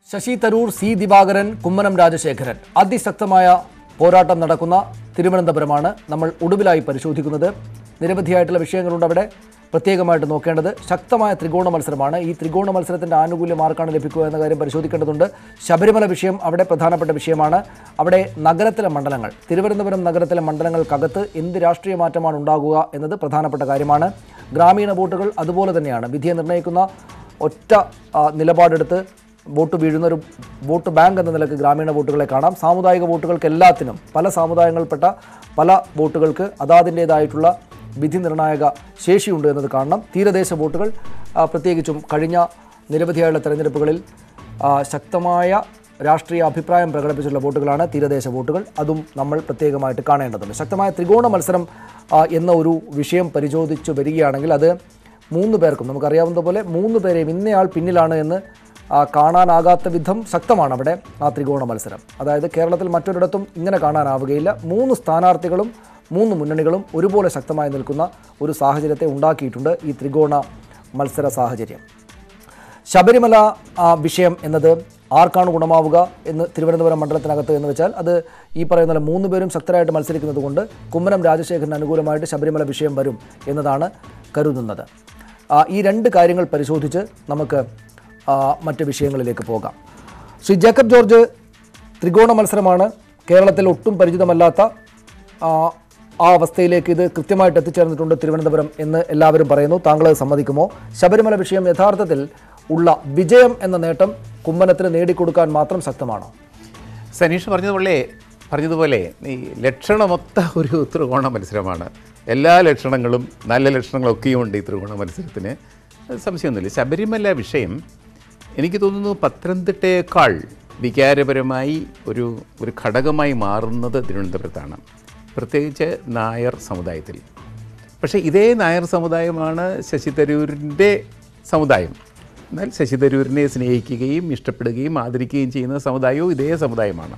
Sasi Tharoor C Divakaran Kummanam Rajasekharan അതിശക്തമായ പോരാട്ടം നടക്കുന്ന തിരുവനന്തപുരമാണ് നമ്മൾ ഒടുവിലായി പരിശോധിക്കുന്നത് നിരവധിയായിട്ടുള്ള വിഷയങ്ങളുണ്ട് അവിടെ പ്രത്യേകമായിട്ട് നോക്കേണ്ടത് ശക്തമായ ത്രികോണ മത്സരമാണ് ഈ ത്രികോണ മത്സരത്തിന്റെ ആനുകൂല്യം ആർക്കാണ് ലഭിക്കുക എന്ന കാര്യം പരിശോധിക്കേണ്ടതുണ്ട് ശബരിമല വിഷയം അവിടെ പ്രധാനപ്പെട്ട വിഷയമാണ് അവിടെ നഗരത്തിലെ മണ്ഡലങ്ങൾ തിരുവനന്തപുരം നഗരത്തിലെ മണ്ഡലങ്ങൾക്കകത്ത് എന്ത് രാഷ്ട്രീയ മാറ്റമാണ് ഉണ്ടാകുക എന്നത് പ്രധാനപ്പെട്ട കാര്യമാണ് ഗ്രാമീണ വോട്ടുകൾ അതുപോലെ തന്നെയാണ് വിധിയെ നിർണ്ണയിക്കുന്ന ഒറ്റ ആ, നിലപാടെടുത്ത് വോട്ട് വീഴുന്ന ഒരു വോട്ട് ബാങ്ക് എന്ന നിലക്ക് ഗ്രാമീണ വോട്ടുകളെ കാണാം സാമുദായിക വോട്ടുകൾക്ക് എല്ലാത്തിനും പല സാമുദായങ്ങളിൽപ്പെട്ട പല വോട്ടുകൾക്ക് അതാതിൻ്റേതായിട്ടുള്ള വിധി നിർണായക ശേഷിയുണ്ട് എന്നത് കാണണം തീരദേശ വോട്ടുകൾ ആ, പ്രത്യേകിച്ചും കഴിഞ്ഞ നിരവധിയായുള്ള തെരഞ്ഞെടുപ്പുകളിൽ ആ, ശക്തമായ രാഷ്ട്രീയ അഭിപ്രായം പ്രകടിപ്പിച്ചുള്ള വോട്ടുകളാണ് തീരദേശ വോട്ടുകൾ അതും നമ്മൾ പ്രത്യേകമായിട്ട് കാണേണ്ടതുണ്ട് ശക്തമായ ത്രികോണ മത്സരം ആ, എന്ന ഒരു വിഷയം പരിശോധിച്ചു വരികയാണെങ്കിൽ അത് മൂന്ന് പേർക്കും നമുക്കറിയാവുന്ന പോലെ മൂന്ന് പേരെയും ഇന്നയാൾ പിന്നിലാണ് എന്ന് ആ, കാണാനാകാത്ത വിധം ശക്തമാണ് അവിടെ ആ ത്രികോണ മത്സരം അതായത് കേരളത്തിൽ മറ്റൊരിടത്തും ഇങ്ങനെ കാണാനാവുകയില്ല മൂന്ന് സ്ഥാനാർത്ഥികളും മൂന്ന് മുന്നണികളും ഒരുപോലെ ശക്തമായി നിൽക്കുന്ന ഒരു സാഹചര്യത്തെ ഉണ്ടാക്കിയിട്ടുണ്ട് ഈ ത്രികോണ മത്സര സാഹചര്യം ശബരിമല ആ, വിഷയം എന്നത് ആർക്കാണ് ഗുണമാവുക എന്ന് തിരുവനന്തപുരം മണ്ഡലത്തിനകത്ത് എന്ന് വെച്ചാൽ അത് ഈ പറയുന്ന പോലെ മൂന്ന് പേരും ശക്തരായിട്ട് മത്സരിക്കുന്നത് കൊണ്ട് കുമ്മനം രാജശേഖരന് അനുകൂലമായിട്ട് ശബരിമല വിഷയം വരും എന്നതാണ് കരുതുന്നത് ആ, ഈ രണ്ട് കാര്യങ്ങൾ പരിശോധിച്ച് നമുക്ക് ആ, മറ്റ് വിഷയങ്ങളിലേക്ക് പോകാം ശ്രീ ജേക്കബ് ജോർജ് ത്രികോണ മത്സരമാണ് കേരളത്തിൽ ഒട്ടും പരിചിതമല്ലാത്ത ആ, ആ അവസ്ഥയിലേക്ക് ഇത് കൃത്യമായിട്ട് എത്തിച്ചേർന്നിട്ടുണ്ട് തിരുവനന്തപുരം എന്ന് എല്ലാവരും പറയുന്നു താങ്കൾ അത് സമ്മതിക്കുമോ ശബരിമല വിഷയം യഥാർത്ഥത്തിൽ ഉള്ള വിജയം എന്ന നേട്ടം കുമ്മനത്തിന് നേടിക്കൊടുക്കാൻ മാത്രം ശക്തമാണോ സനീഷ് പറഞ്ഞതുപോലെ പറഞ്ഞതുപോലെ ഈ ലക്ഷണമൊത്ത ഒരു ത്രികോണ മത്സരമാണ് എല്ലാ ലക്ഷണങ്ങളും നല്ല ലക്ഷണങ്ങളൊക്കെയും ഉണ്ട് ഈ ത്രികോണ മത്സരത്തിന് അത് സംശയമൊന്നുമില്ല ശബരിമല വിഷയം എനിക്ക് തോന്നുന്നു പത്തനംതിട്ടയേക്കാൾ വികാരപരമായി ഒരു ഒരു ഘടകമായി മാറുന്നത് തിരുവനന്തപുരത്താണ് പ്രത്യേകിച്ച് നായർ സമുദായത്തിൽ പക്ഷേ ഇതേ നായർ സമുദായമാണ് ശശി തരൂരിൻ്റെ സമുദായം എന്നാൽ ശശി തരൂരിനെ സ്നേഹിക്കുകയും ഇഷ്ടപ്പെടുകയും ആദരിക്കുകയും ചെയ്യുന്ന സമുദായവും ഇതേ സമുദായമാണ്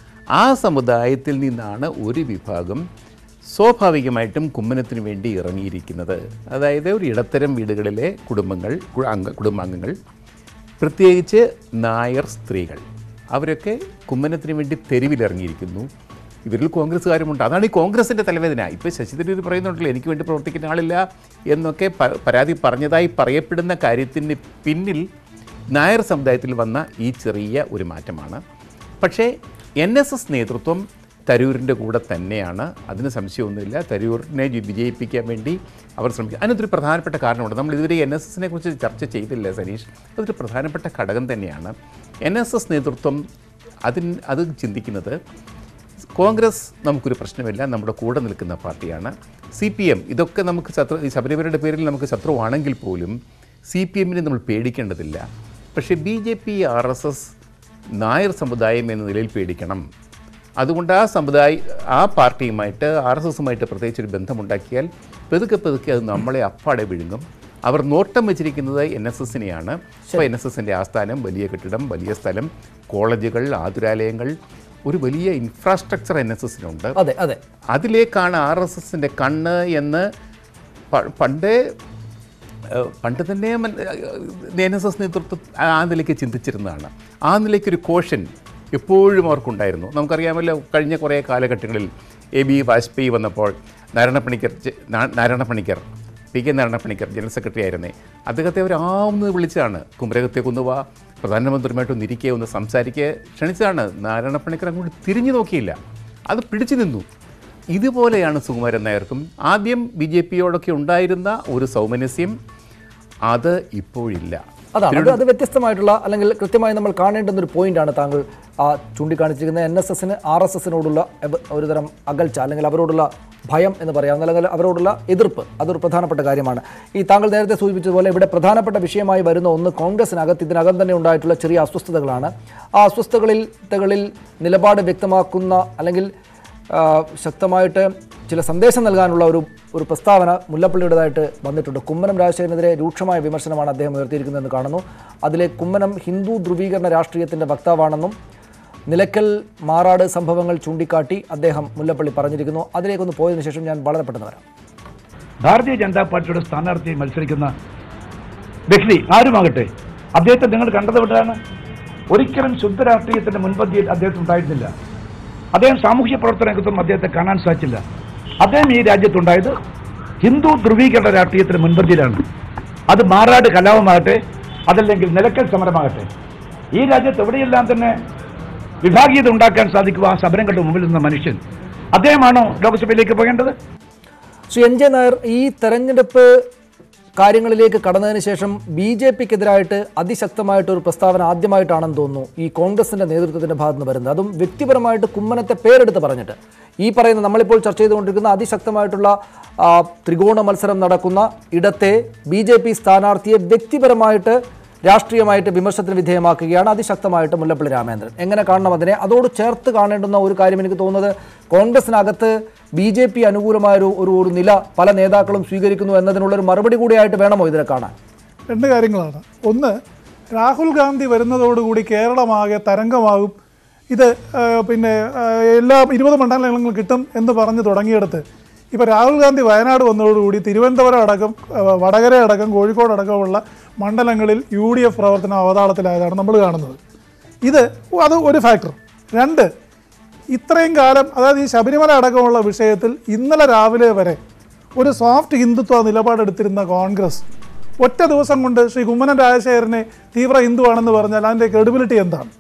ആ സമുദായത്തിൽ നിന്നാണ് ഒരു വിഭാഗം സ്വാഭാവികമായിട്ടും കുമ്മനത്തിന് വേണ്ടി ഇറങ്ങിയിരിക്കുന്നത് അതായത് ഒരു ഇടത്തരം വീടുകളിലെ കുടുംബങ്ങൾ കു- അംഗ കുടുംബാംഗങ്ങൾ പ്രത്യേകിച്ച് നായർ സ്ത്രീകൾ അവരൊക്കെ കുമ്മനത്തിന് വേണ്ടി തെരുവിലിറങ്ങിയിരിക്കുന്നു ഇവരിൽ കോൺഗ്രസ്സുകാരുമുണ്ട് അതാണ് ഈ കോൺഗ്രസിൻ്റെ തലവേദന ഇപ്പോൾ ശശി തരൂർ പറയുന്നുണ്ടല്ലോ എനിക്ക് വേണ്ടി പ്രവർത്തിക്കുന്ന ആളില്ല എന്നൊക്കെ പ- പരാതി പറഞ്ഞതായി പറയപ്പെടുന്ന കാര്യത്തിന് പിന്നിൽ നായർ സമുദായത്തിൽ വന്ന ഈ ചെറിയ ഒരു മാറ്റമാണ് പക്ഷേ എൻ എസ് എസ് നേതൃത്വം തരൂരിൻ്റെ കൂടെ തന്നെയാണ് അതിന് സംശയമൊന്നുമില്ല തരൂരിനെ ജി- വിജയിപ്പിക്കാൻ വേണ്ടി അവർ ശ്രമിക്കും അതിനൊരു പ്രധാനപ്പെട്ട കാരണമുണ്ട് നമ്മൾ ഇതുവരെ എൻ എസ് എസിനെ കുറിച്ച് ചർച്ച ചെയ്തില്ല സനീഷ് അതൊരു പ്രധാനപ്പെട്ട ഘടകം തന്നെയാണ് എൻ എസ് എസ് നേതൃത്വം അതിന് അത് ചിന്തിക്കുന്നത് കോൺഗ്രസ് നമുക്കൊരു പ്രശ്നമില്ല നമ്മുടെ കൂടെ നിൽക്കുന്ന പാർട്ടിയാണ് സി പി എം ഇതൊക്കെ നമുക്ക് ശത്രു ഈ ശബരിമലയുടെ പേരിൽ നമുക്ക് ശത്രുവാണെങ്കിൽ പോലും സി പി എമ്മിനെ നമ്മൾ പേടിക്കേണ്ടതില്ല പക്ഷേ B J P R S S Nair സമുദായം എന്ന നിലയിൽ പേടിക്കണം അതുകൊണ്ട് ആ സമുദായ ആ പാർട്ടിയുമായിട്ട് ആർ എസ് എസുമായിട്ട് പ്രത്യേകിച്ച് ഒരു ബന്ധമുണ്ടാക്കിയാൽ പെതുക്കെ പെതുക്കെ അത് നമ്മളെ അപ്പാടെ വിഴുങ്ങും അവർ നോട്ടം വെച്ചിരിക്കുന്നത് എൻ എസ് എസിനെയാണ് അപ്പോൾ എൻ എസ് എസിൻ്റെ ആസ്ഥാനം വലിയ കെട്ടിടം വലിയ സ്ഥലം കോളേജുകൾ ആതുരാലയങ്ങൾ ഒരു വലിയ ഇൻഫ്രാസ്ട്രക്ചർ എൻ എസ് എസിനുണ്ട് അതെ അതെ അതിലേക്കാണ് ആർ എസ് എസിൻ്റെ കണ്ണ് എന്ന് പ- പണ്ടേ ഏഹ്, പണ്ട് തന്നെ എൻ എസ് എസ് നേതൃത്വം ആ നിലയ്ക്ക് ചിന്തിച്ചിരുന്നതാണ് ആ നിലയ്ക്കൊരു കോഷൻ എപ്പോഴും അവർക്കുണ്ടായിരുന്നു നമുക്കറിയാമല്ലോ കഴിഞ്ഞ കുറേ കാലഘട്ടങ്ങളിൽ എ ബി വാജ്പേയി വന്നപ്പോൾ നാരായണ പണിക്കർ ജെ- നാ- Narayana Panicker P K Narayana Panicker general secretary ആയിരുന്നേ അദ്ദേഹത്തെ അവർ ആവുന്നത് വിളിച്ചതാണ് കുമരകത്തെ കൊന്നുവാ പ്രധാനമന്ത്രിയുമായിട്ടൊന്ന് ഇരിക്കുക ഒന്ന് സംസാരിക്കുക ക്ഷണിച്ചതാണ് നാരായണ പണിക്കർ അങ്ങോട്ട് തിരിഞ്ഞു നോക്കിയില്ല അത് പിടിച്ചു നിന്നു ഇതുപോലെയാണ് സുകുമാരൻ നായർക്കും ആദ്യം ബി ജെ പിയോടൊക്കെ ഉണ്ടായിരുന്ന ഒരു സൗമനസ്യം അത് ഇപ്പോഴില്ല അതാണ് അത് അത് വ്യത്യസ്തമായിട്ടുള്ള അല്ലെങ്കിൽ കൃത്യമായി നമ്മൾ കാണേണ്ടുന്ന ഒരു പോയിന്റാണ് താങ്കൾ ആ ചൂണ്ടിക്കാണിച്ചിരിക്കുന്നത് എൻ എസ് എസിന് ആർ എസ് എസിനോടുള്ള ഒരുതരം അകൽച്ച അല്ലെങ്കിൽ അവരോടുള്ള ഭയം എന്ന് പറയാം അല്ലെങ്കിൽ അവരോടുള്ള എതിർപ്പ് അതൊരു പ്രധാനപ്പെട്ട കാര്യമാണ് ഈ താങ്കൾ നേരത്തെ സൂചിപ്പിച്ചതുപോലെ ഇവിടെ പ്രധാനപ്പെട്ട വിഷയമായി വരുന്ന ഒന്ന് കോൺഗ്രസിനകത്ത് ഇതിനകം തന്നെ ഉണ്ടായിട്ടുള്ള ചെറിയ അസ്വസ്ഥതകളാണ് ആ അസ്വസ്ഥതകളിൽ നിലപാട് വ്യക്തമാക്കുന്ന അല്ലെങ്കിൽ ആ, ശക്തമായിട്ട് ചില സന്ദേശം നൽകാനുള്ള ഒരു ഒരു പ്രസ്താവന മുല്ലപ്പള്ളിയുടേതായിട്ട് വന്നിട്ടുണ്ട് കുമ്മനം രാജശേഖരനെതിരെ രൂക്ഷമായ വിമർശനമാണ് അദ്ദേഹം ഉയർത്തിയിരിക്കുന്നതെന്ന് കാണുന്നു അതിലെ കുമ്മനം ഹിന്ദു ധ്രുവീകരണ രാഷ്ട്രീയത്തിൻ്റെ വക്താവാണെന്നും നിലയ്ക്കൽ മാറാട് സംഭവങ്ങൾ ചൂണ്ടിക്കാട്ടി അദ്ദേഹം മുല്ലപ്പള്ളി പറഞ്ഞിരിക്കുന്നു അതിലേക്കൊന്ന് പോയതിനു ശേഷം ഞാൻ വളരെ പെട്ടെന്ന് വരാം ഭാരതീയ ജനതാ പാർട്ടിയുടെ സ്ഥാനാർത്ഥിയായി മത്സരിക്കുന്ന വ്യക്തി ആരുമാകട്ടെ അദ്ദേഹത്തെ നിങ്ങൾ കണ്ടത് എവിടെയാണ് ഒരിക്കലും ശുദ്ധ രാഷ്ട്രീയത്തിന്റെ മുൻപന്തിയിൽ അദ്ദേഹത്തിന് ഉണ്ടായിരുന്നില്ല അദ്ദേഹം സാമൂഹ്യ പ്രവർത്തന രംഗത്തും അദ്ദേഹത്തെ കാണാൻ സാധിച്ചില്ല അദ്ദേഹം ഈ രാജ്യത്തുണ്ടായത് ഹിന്ദു ധ്രുവീകരണ രാഷ്ട്രീയത്തിന് മുൻപന്തിയിലാണ് അത് മാറാട് കലാപമാകട്ടെ അതല്ലെങ്കിൽ നിലക്കൽ സമരമാകട്ടെ ഈ രാജ്യത്ത് എവിടെയെല്ലാം തന്നെ വിഭാഗീയത ഉണ്ടാക്കാൻ സാധിക്കുക ആ സമരം കണ്ട് മുമ്പിൽ നിന്ന മനുഷ്യൻ അദ്ദേഹമാണോ ലോക്സഭയിലേക്ക് പോകേണ്ടത് ശ്രീ എൻ ജെ നായർ ഈ തെരഞ്ഞെടുപ്പ് കാര്യങ്ങളിലേക്ക് കടന്നതിന് ശേഷം ബി ജെ പിക്കെതിരായിട്ട് അതിശക്തമായിട്ട് ഒരു പ്രസ്താവന ആദ്യമായിട്ടാണെന്ന് തോന്നുന്നു ഈ കോൺഗ്രസിന്റെ നേതൃത്വത്തിന്റെ ഭാഗത്ത് നിന്ന് വരുന്നത് അതും വ്യക്തിപരമായിട്ട് കുമ്മനത്തെ പേരെടുത്ത് പറഞ്ഞിട്ട് ഈ പറയുന്ന നമ്മളിപ്പോൾ ചർച്ച ചെയ്തുകൊണ്ടിരിക്കുന്ന അതിശക്തമായിട്ടുള്ള ആ, ത്രികോണ മത്സരം നടക്കുന്ന ഇടത്തെ ബി ജെ പി സ്ഥാനാർത്ഥിയെ വ്യക്തിപരമായിട്ട് രാഷ്ട്രീയമായിട്ട് വിമർശനത്തിന് വിധേയമാക്കുകയാണ് അതിശക്തമായിട്ട് മുല്ലപ്പള്ളി രാമേന്ദ്രൻ എങ്ങനെ കാണണം അതിനെ അതോട് ചേർത്ത് കാണേണ്ടുന്ന ഒരു കാര്യം എനിക്ക് തോന്നുന്നത് കോൺഗ്രസിനകത്ത് ബി ജെ പി അനുകൂലമായ ഒരു ഒരു ഒരു നില പല നേതാക്കളും സ്വീകരിക്കുന്നു എന്നതിനുള്ളൊരു മറുപടി കൂടിയായിട്ട് വേണമോ ഇതിനെ കാണാൻ രണ്ട് കാര്യങ്ങളാണ് ഒന്ന് രാഹുൽ ഗാന്ധി വരുന്നതോടുകൂടി കേരളമാകെ തരംഗമാകും ഇത് ആ, പിന്നെ ആ, എല്ലാ ഇരുപത് മണ്ഡലങ്ങളും കിട്ടും എന്ന് പറഞ്ഞു തുടങ്ങിയെടുത്ത് ഇപ്പോൾ രാഹുൽ ഗാന്ധി വയനാട് വന്നതോടുകൂടി തിരുവനന്തപുരം അടക്കം ആ, വടകര അടക്കം കോഴിക്കോട് അടക്കമുള്ള മണ്ഡലങ്ങളിൽ യു ഡി എഫ് പ്രവർത്തനം അവതാളത്തിലായതാണ് നമ്മൾ കാണുന്നത് ഇത് അത് ഒരു ഫാക്ടർ രണ്ട് ഇത്രയും കാലം അതായത് ഈ ശബരിമല അടക്കമുള്ള വിഷയത്തിൽ ഇന്നലെ രാവിലെ വരെ ഒരു സോഫ്റ്റ് ഹിന്ദുത്വ നിലപാടെടുത്തിരുന്ന കോൺഗ്രസ് ഒറ്റ ദിവസം കൊണ്ട് ശ്രീ കുമ്മനം രാജശേഖരനെ തീവ്ര ഹിന്ദുവാണെന്ന് പറഞ്ഞാൽ അതിൻ്റെ ക്രെഡിബിലിറ്റി എന്താണ്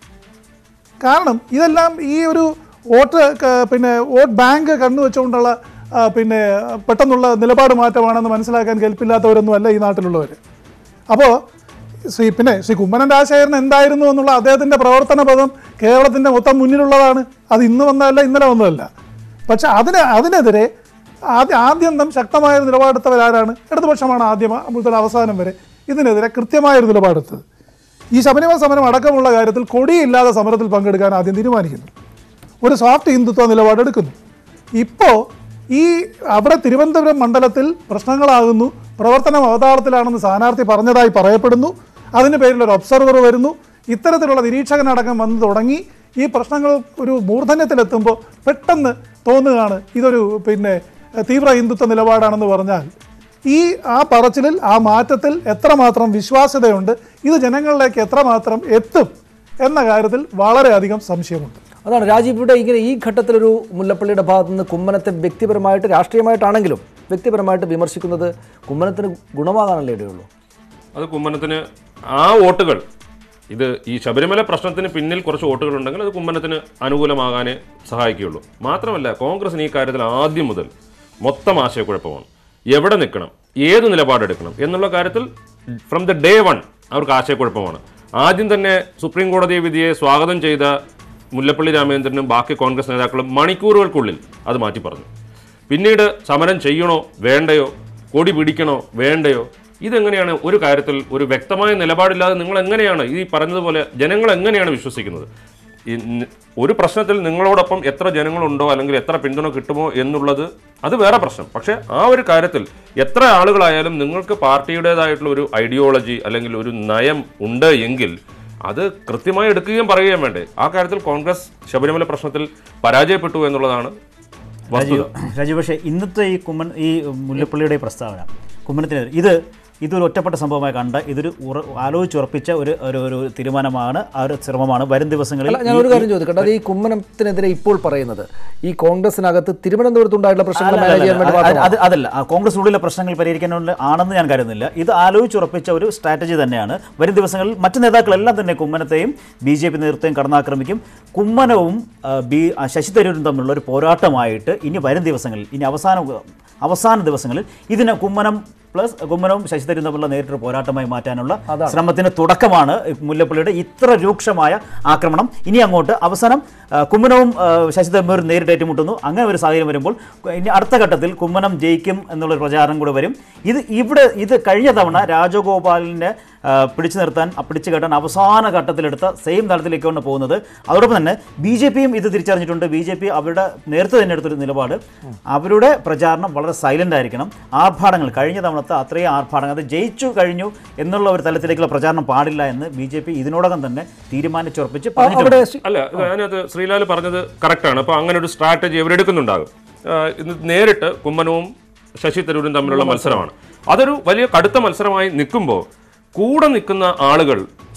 കാരണം ഇതെല്ലാം ഈ ഒരു വോട്ട് ക- പിന്നെ വോട്ട് ബാങ്ക് കണ്ണു വെച്ചുകൊണ്ടുള്ള ആ, പിന്നെ പെട്ടെന്നുള്ള നിലപാട് മാറ്റമാണെന്ന് മനസ്സിലാക്കാൻ കെൽപ്പില്ലാത്തവരൊന്നും അല്ല ഈ നാട്ടിലുള്ളവർ അപ്പോൾ ശ്രീ പിന്നെ ശ്രീ കുമ്മനം രാജശേഖരൻ എന്തായിരുന്നു എന്നുള്ള അദ്ദേഹത്തിൻ്റെ പ്രവർത്തന പദം കേരളത്തിൻ്റെ മൊത്തം മുന്നിലുള്ളതാണ് അത് ഇന്ന് വന്നതല്ല ഇന്നലെ വന്നതല്ല പക്ഷെ അതിന് അതിനെതിരെ ആദ്യ ആദ്യന്തം ശക്തമായ ഒരു നിലപാടെടുത്തവരാരാണ് ഇടതുപക്ഷമാണ് ആദ്യം മുതൽ അവസാനം വരെ ഇതിനെതിരെ കൃത്യമായൊരു നിലപാടെടുത്തത് ഈ ശബരിമല സമരം അടക്കമുള്ള കാര്യത്തിൽ കൊടിയില്ലാതെ സമരത്തിൽ പങ്കെടുക്കാൻ ആദ്യം തീരുമാനിക്കുന്നു ഒരു സോഫ്റ്റ് ഹിന്ദുത്വ നിലപാടെടുക്കുന്നു ഇപ്പോൾ ഈ അവിടെ തിരുവനന്തപുരം മണ്ഡലത്തിൽ പ്രശ്നങ്ങളാകുന്നു പ്രവർത്തനം അവതാളത്തിലാണെന്ന് സ്ഥാനാർത്ഥി പറഞ്ഞതായി പറയപ്പെടുന്നു അതിന് പേരിൽ ഒരു ഒബ്സർവർ വരുന്നു ഇത്തരത്തിലുള്ള നിരീക്ഷകനടക്കം വന്നു തുടങ്ങി ഈ പ്രശ്നങ്ങൾ ഒരു മൂർധന്യത്തിലെത്തുമ്പോൾ പെട്ടെന്ന് തോന്നുകയാണ് ഇതൊരു പിന്നെ തീവ്ര ഹിന്ദുത്വ നിലപാടാണെന്ന് പറഞ്ഞാൽ ഈ ആ പറച്ചിലിൽ ആ മാറ്റത്തിൽ എത്രമാത്രം വിശ്വാസ്യതയുണ്ട് ഇത് ജനങ്ങളിലേക്ക് എത്രമാത്രം എത്തും എന്ന കാര്യത്തിൽ വളരെയധികം സംശയമുണ്ട് അതാണ് രാജീവ് ഇവിടെ ഇങ്ങനെ ഈ ഘട്ടത്തിലൊരു മുല്ലപ്പള്ളിയുടെ ഭാഗത്ത് നിന്ന് കുമ്മനത്തെ വ്യക്തിപരമായിട്ട് രാഷ്ട്രീയമായിട്ടാണെങ്കിലും വ്യക്തിപരമായിട്ട് വിമർശിക്കുന്നത് കുമ്മനത്തിന് ഗുണമാകാനല്ലേ ഇടയുള്ളൂ അത് കുമ്മനത്തിന് ആ വോട്ടുകൾ ഇത് ഈ ശബരിമല പ്രശ്നത്തിന് പിന്നിൽ കുറച്ച് വോട്ടുകൾ ഉണ്ടെങ്കിൽ അത് കുമ്മനത്തിന് അനുകൂലമാകാനേ സഹായിക്കുകയുള്ളൂ മാത്രമല്ല കോൺഗ്രസിന് ഈ കാര്യത്തിൽ ആദ്യം മുതൽ മൊത്തം ആശയക്കുഴപ്പമാണ് എവിടെ നിൽക്കണം ഏത് നിലപാടെടുക്കണം എന്നുള്ള കാര്യത്തിൽ ഫ്രം ദ ഡേ വൺ അവർക്ക് ആശയക്കുഴപ്പമാണ് ആദ്യം തന്നെ സുപ്രീം കോടതി വിധിയെ സ്വാഗതം ചെയ്ത മുല്ലപ്പള്ളി രാമചന്ദ്രനും ബാക്കി കോൺഗ്രസ് നേതാക്കളും മണിക്കൂറുകൾക്കുള്ളിൽ അത് മാറ്റി പറഞ്ഞു പിന്നീട് സമരം ചെയ്യണോ വേണ്ടയോ കൊടി പിടിക്കണോ വേണ്ടയോ ഇതെങ്ങനെയാണ് ഒരു കാര്യത്തിൽ ഒരു വ്യക്തമായ നിലപാടില്ലാതെ നിങ്ങൾ എങ്ങനെയാണ് ഈ പറഞ്ഞതുപോലെ ജനങ്ങൾ എങ്ങനെയാണ് വിശ്വസിക്കുന്നത് ഈ ന- ഒരു പ്രശ്നത്തിൽ നിങ്ങളോടൊപ്പം എത്ര ജനങ്ങളുണ്ടോ അല്ലെങ്കിൽ എത്ര പിന്തുണ കിട്ടുമോ എന്നുള്ളത് അത് വേറെ പ്രശ്നം പക്ഷേ ആ ഒരു കാര്യത്തിൽ എത്ര ആളുകളായാലും നിങ്ങൾക്ക് പാർട്ടിയുടേതായിട്ടുള്ള ഒരു ഐഡിയോളജി അല്ലെങ്കിൽ ഒരു നയം ഉണ്ട് എങ്കിൽ അത് കൃത്യമായി എടുക്കുകയും പറയുകയും വേണ്ടേ ആ കാര്യത്തിൽ കോൺഗ്രസ് ശബരിമല പ്രശ്നത്തിൽ പരാജയപ്പെട്ടു എന്നുള്ളതാണ് വസ്തുത രാജീവ് രാജീവ് പക്ഷേ ഇന്നത്തെ ഈ കുമ്മൻ ഈ മുല്ലപ്പള്ളിയുടെ ഈ പ്രസ്താവന കുമ്മനത്തിന് ഇത് ഇതൊരു ഒറ്റപ്പെട്ട സംഭവമായി കണ്ട ഇതൊരു ഉറ ആലോചിച്ചുറപ്പിച്ച ഒരു ഒരു ഒരു തീരുമാനമാണ് ആ ഒരു ശ്രമമാണ് വരും ദിവസങ്ങളിൽ അല്ല ഞാൻ ഒരു കാര്യം ചോദിക്കട്ടെ അത് ഈ കുമ്മനത്തിനെതിരെ ഇപ്പോൾ പറയുന്നത് ഈ കോൺഗ്രസിനകത്ത് തിരുവനന്തപുരത്തുണ്ടായിട്ടുള്ള പ്രശ്നങ്ങൾ അല്ല, മാനേജ് ചെയ്യാൻ അല്ല, വേണ്ടി അത് മാത്രമാണ് അത് അതല്ല ആ കോൺഗ്രസിനുള്ളിലെ പ്രശ്നങ്ങൾ പരിഹരിക്കാനുള്ള ആണെന്ന് ഞാൻ കരുതുന്നില്ല ഇത് ആലോചിച്ചുറപ്പിച്ച ഒരു സ്ട്രാറ്റജി തന്നെയാണ് വരും ദിവസങ്ങളിൽ മറ്റ് നേതാക്കളെല്ലാം തന്നെ കുമ്മനത്തെയും ബി ജെ പി നേതൃത്വം കടന്നാക്രമിക്കും കുമ്മനവും ആ, ബി ആ, ശശി തരൂരും തമ്മിലുള്ള ഒരു പോരാട്ടമായിട്ട് ഇനി വരും ദിവസങ്ങളിൽ ഇനി അവസാന അവസാന ദിവസങ്ങളിൽ ഇതിനെ കുമ്മനം പ്ലസ് കുമ്മനവും ശശി തരൂരും തമ്മിലുള്ള നേരിട്ടൊരു പോരാട്ടമായി മാറ്റാനുള്ള ശ്രമത്തിന് തുടക്കമാണ് മുല്ലപ്പള്ളിയുടെ ഇത്ര രൂക്ഷമായ ആക്രമണം ഇനി അങ്ങോട്ട് അവസാനം ആ, കുമ്മനവും ആ, ശശി തരൂരും നേരിട്ട് ഏറ്റുമുട്ടുന്നു അങ്ങനെ ഒരു സാഹചര്യം വരുമ്പോൾ ഇനി അടുത്ത ഘട്ടത്തിൽ കുമ്മനം ജയിക്കും എന്നുള്ളൊരു പ്രചാരണം കൂടെ വരും ഇത് ഇവിടെ ഇത് കഴിഞ്ഞ തവണ രാജഗോപാലിനെ ആ, പിടിച്ചു നിർത്താൻ ആ, പിടിച്ചു കെട്ടാൻ അവസാന ഘട്ടത്തിലെടുത്ത സെയിം തലത്തിലേക്കാണ് പോകുന്നത് അതോടൊപ്പം തന്നെ ബി ജെ പിയും ഇത് തിരിച്ചറിഞ്ഞിട്ടുണ്ട് ബി ജെ പി അവരുടെ നേരത്തെ തന്നെ എടുത്തൊരു നിലപാട് അവരുടെ പ്രചാരണം വളരെ സൈലന്റ് ആയിരിക്കണം ആർഭാടങ്ങൾ കഴിഞ്ഞ തവണത്തെ അത്രയും ആർഭാടങ്ങൾ അത് ജയിച്ചു കഴിഞ്ഞു എന്നുള്ള ഒരു തലത്തിലേക്കുള്ള പ്രചാരണം പാടില്ല എന്ന് ബി ജെ പി ഇതിനോടകം തന്നെ തീരുമാനിച്ചുറപ്പിച്ച് പറഞ്ഞിട്ടുണ്ട് അവിടെ ശ്രീ- അല്ല ഇത് അതിനകത്ത് ശ്രീലാൽ പറഞ്ഞത് കറക്റ്റാണ് അപ്പോൾ അങ്ങനെ ഒരു സ്ട്രാറ്റജി അവരെടുക്കുന്നുണ്ടാകും ആ, ഇത് നേരിട്ട് കുമ്മനവും ശശി തരൂരും തമ്മിലുള്ള മത്സരമാണ് അതൊരു വലിയ കടുത്ത മത്സരമായി നിൽക്കുമ്പോൾ കൂടെ നിൽക്കുന്ന ആളുകൾ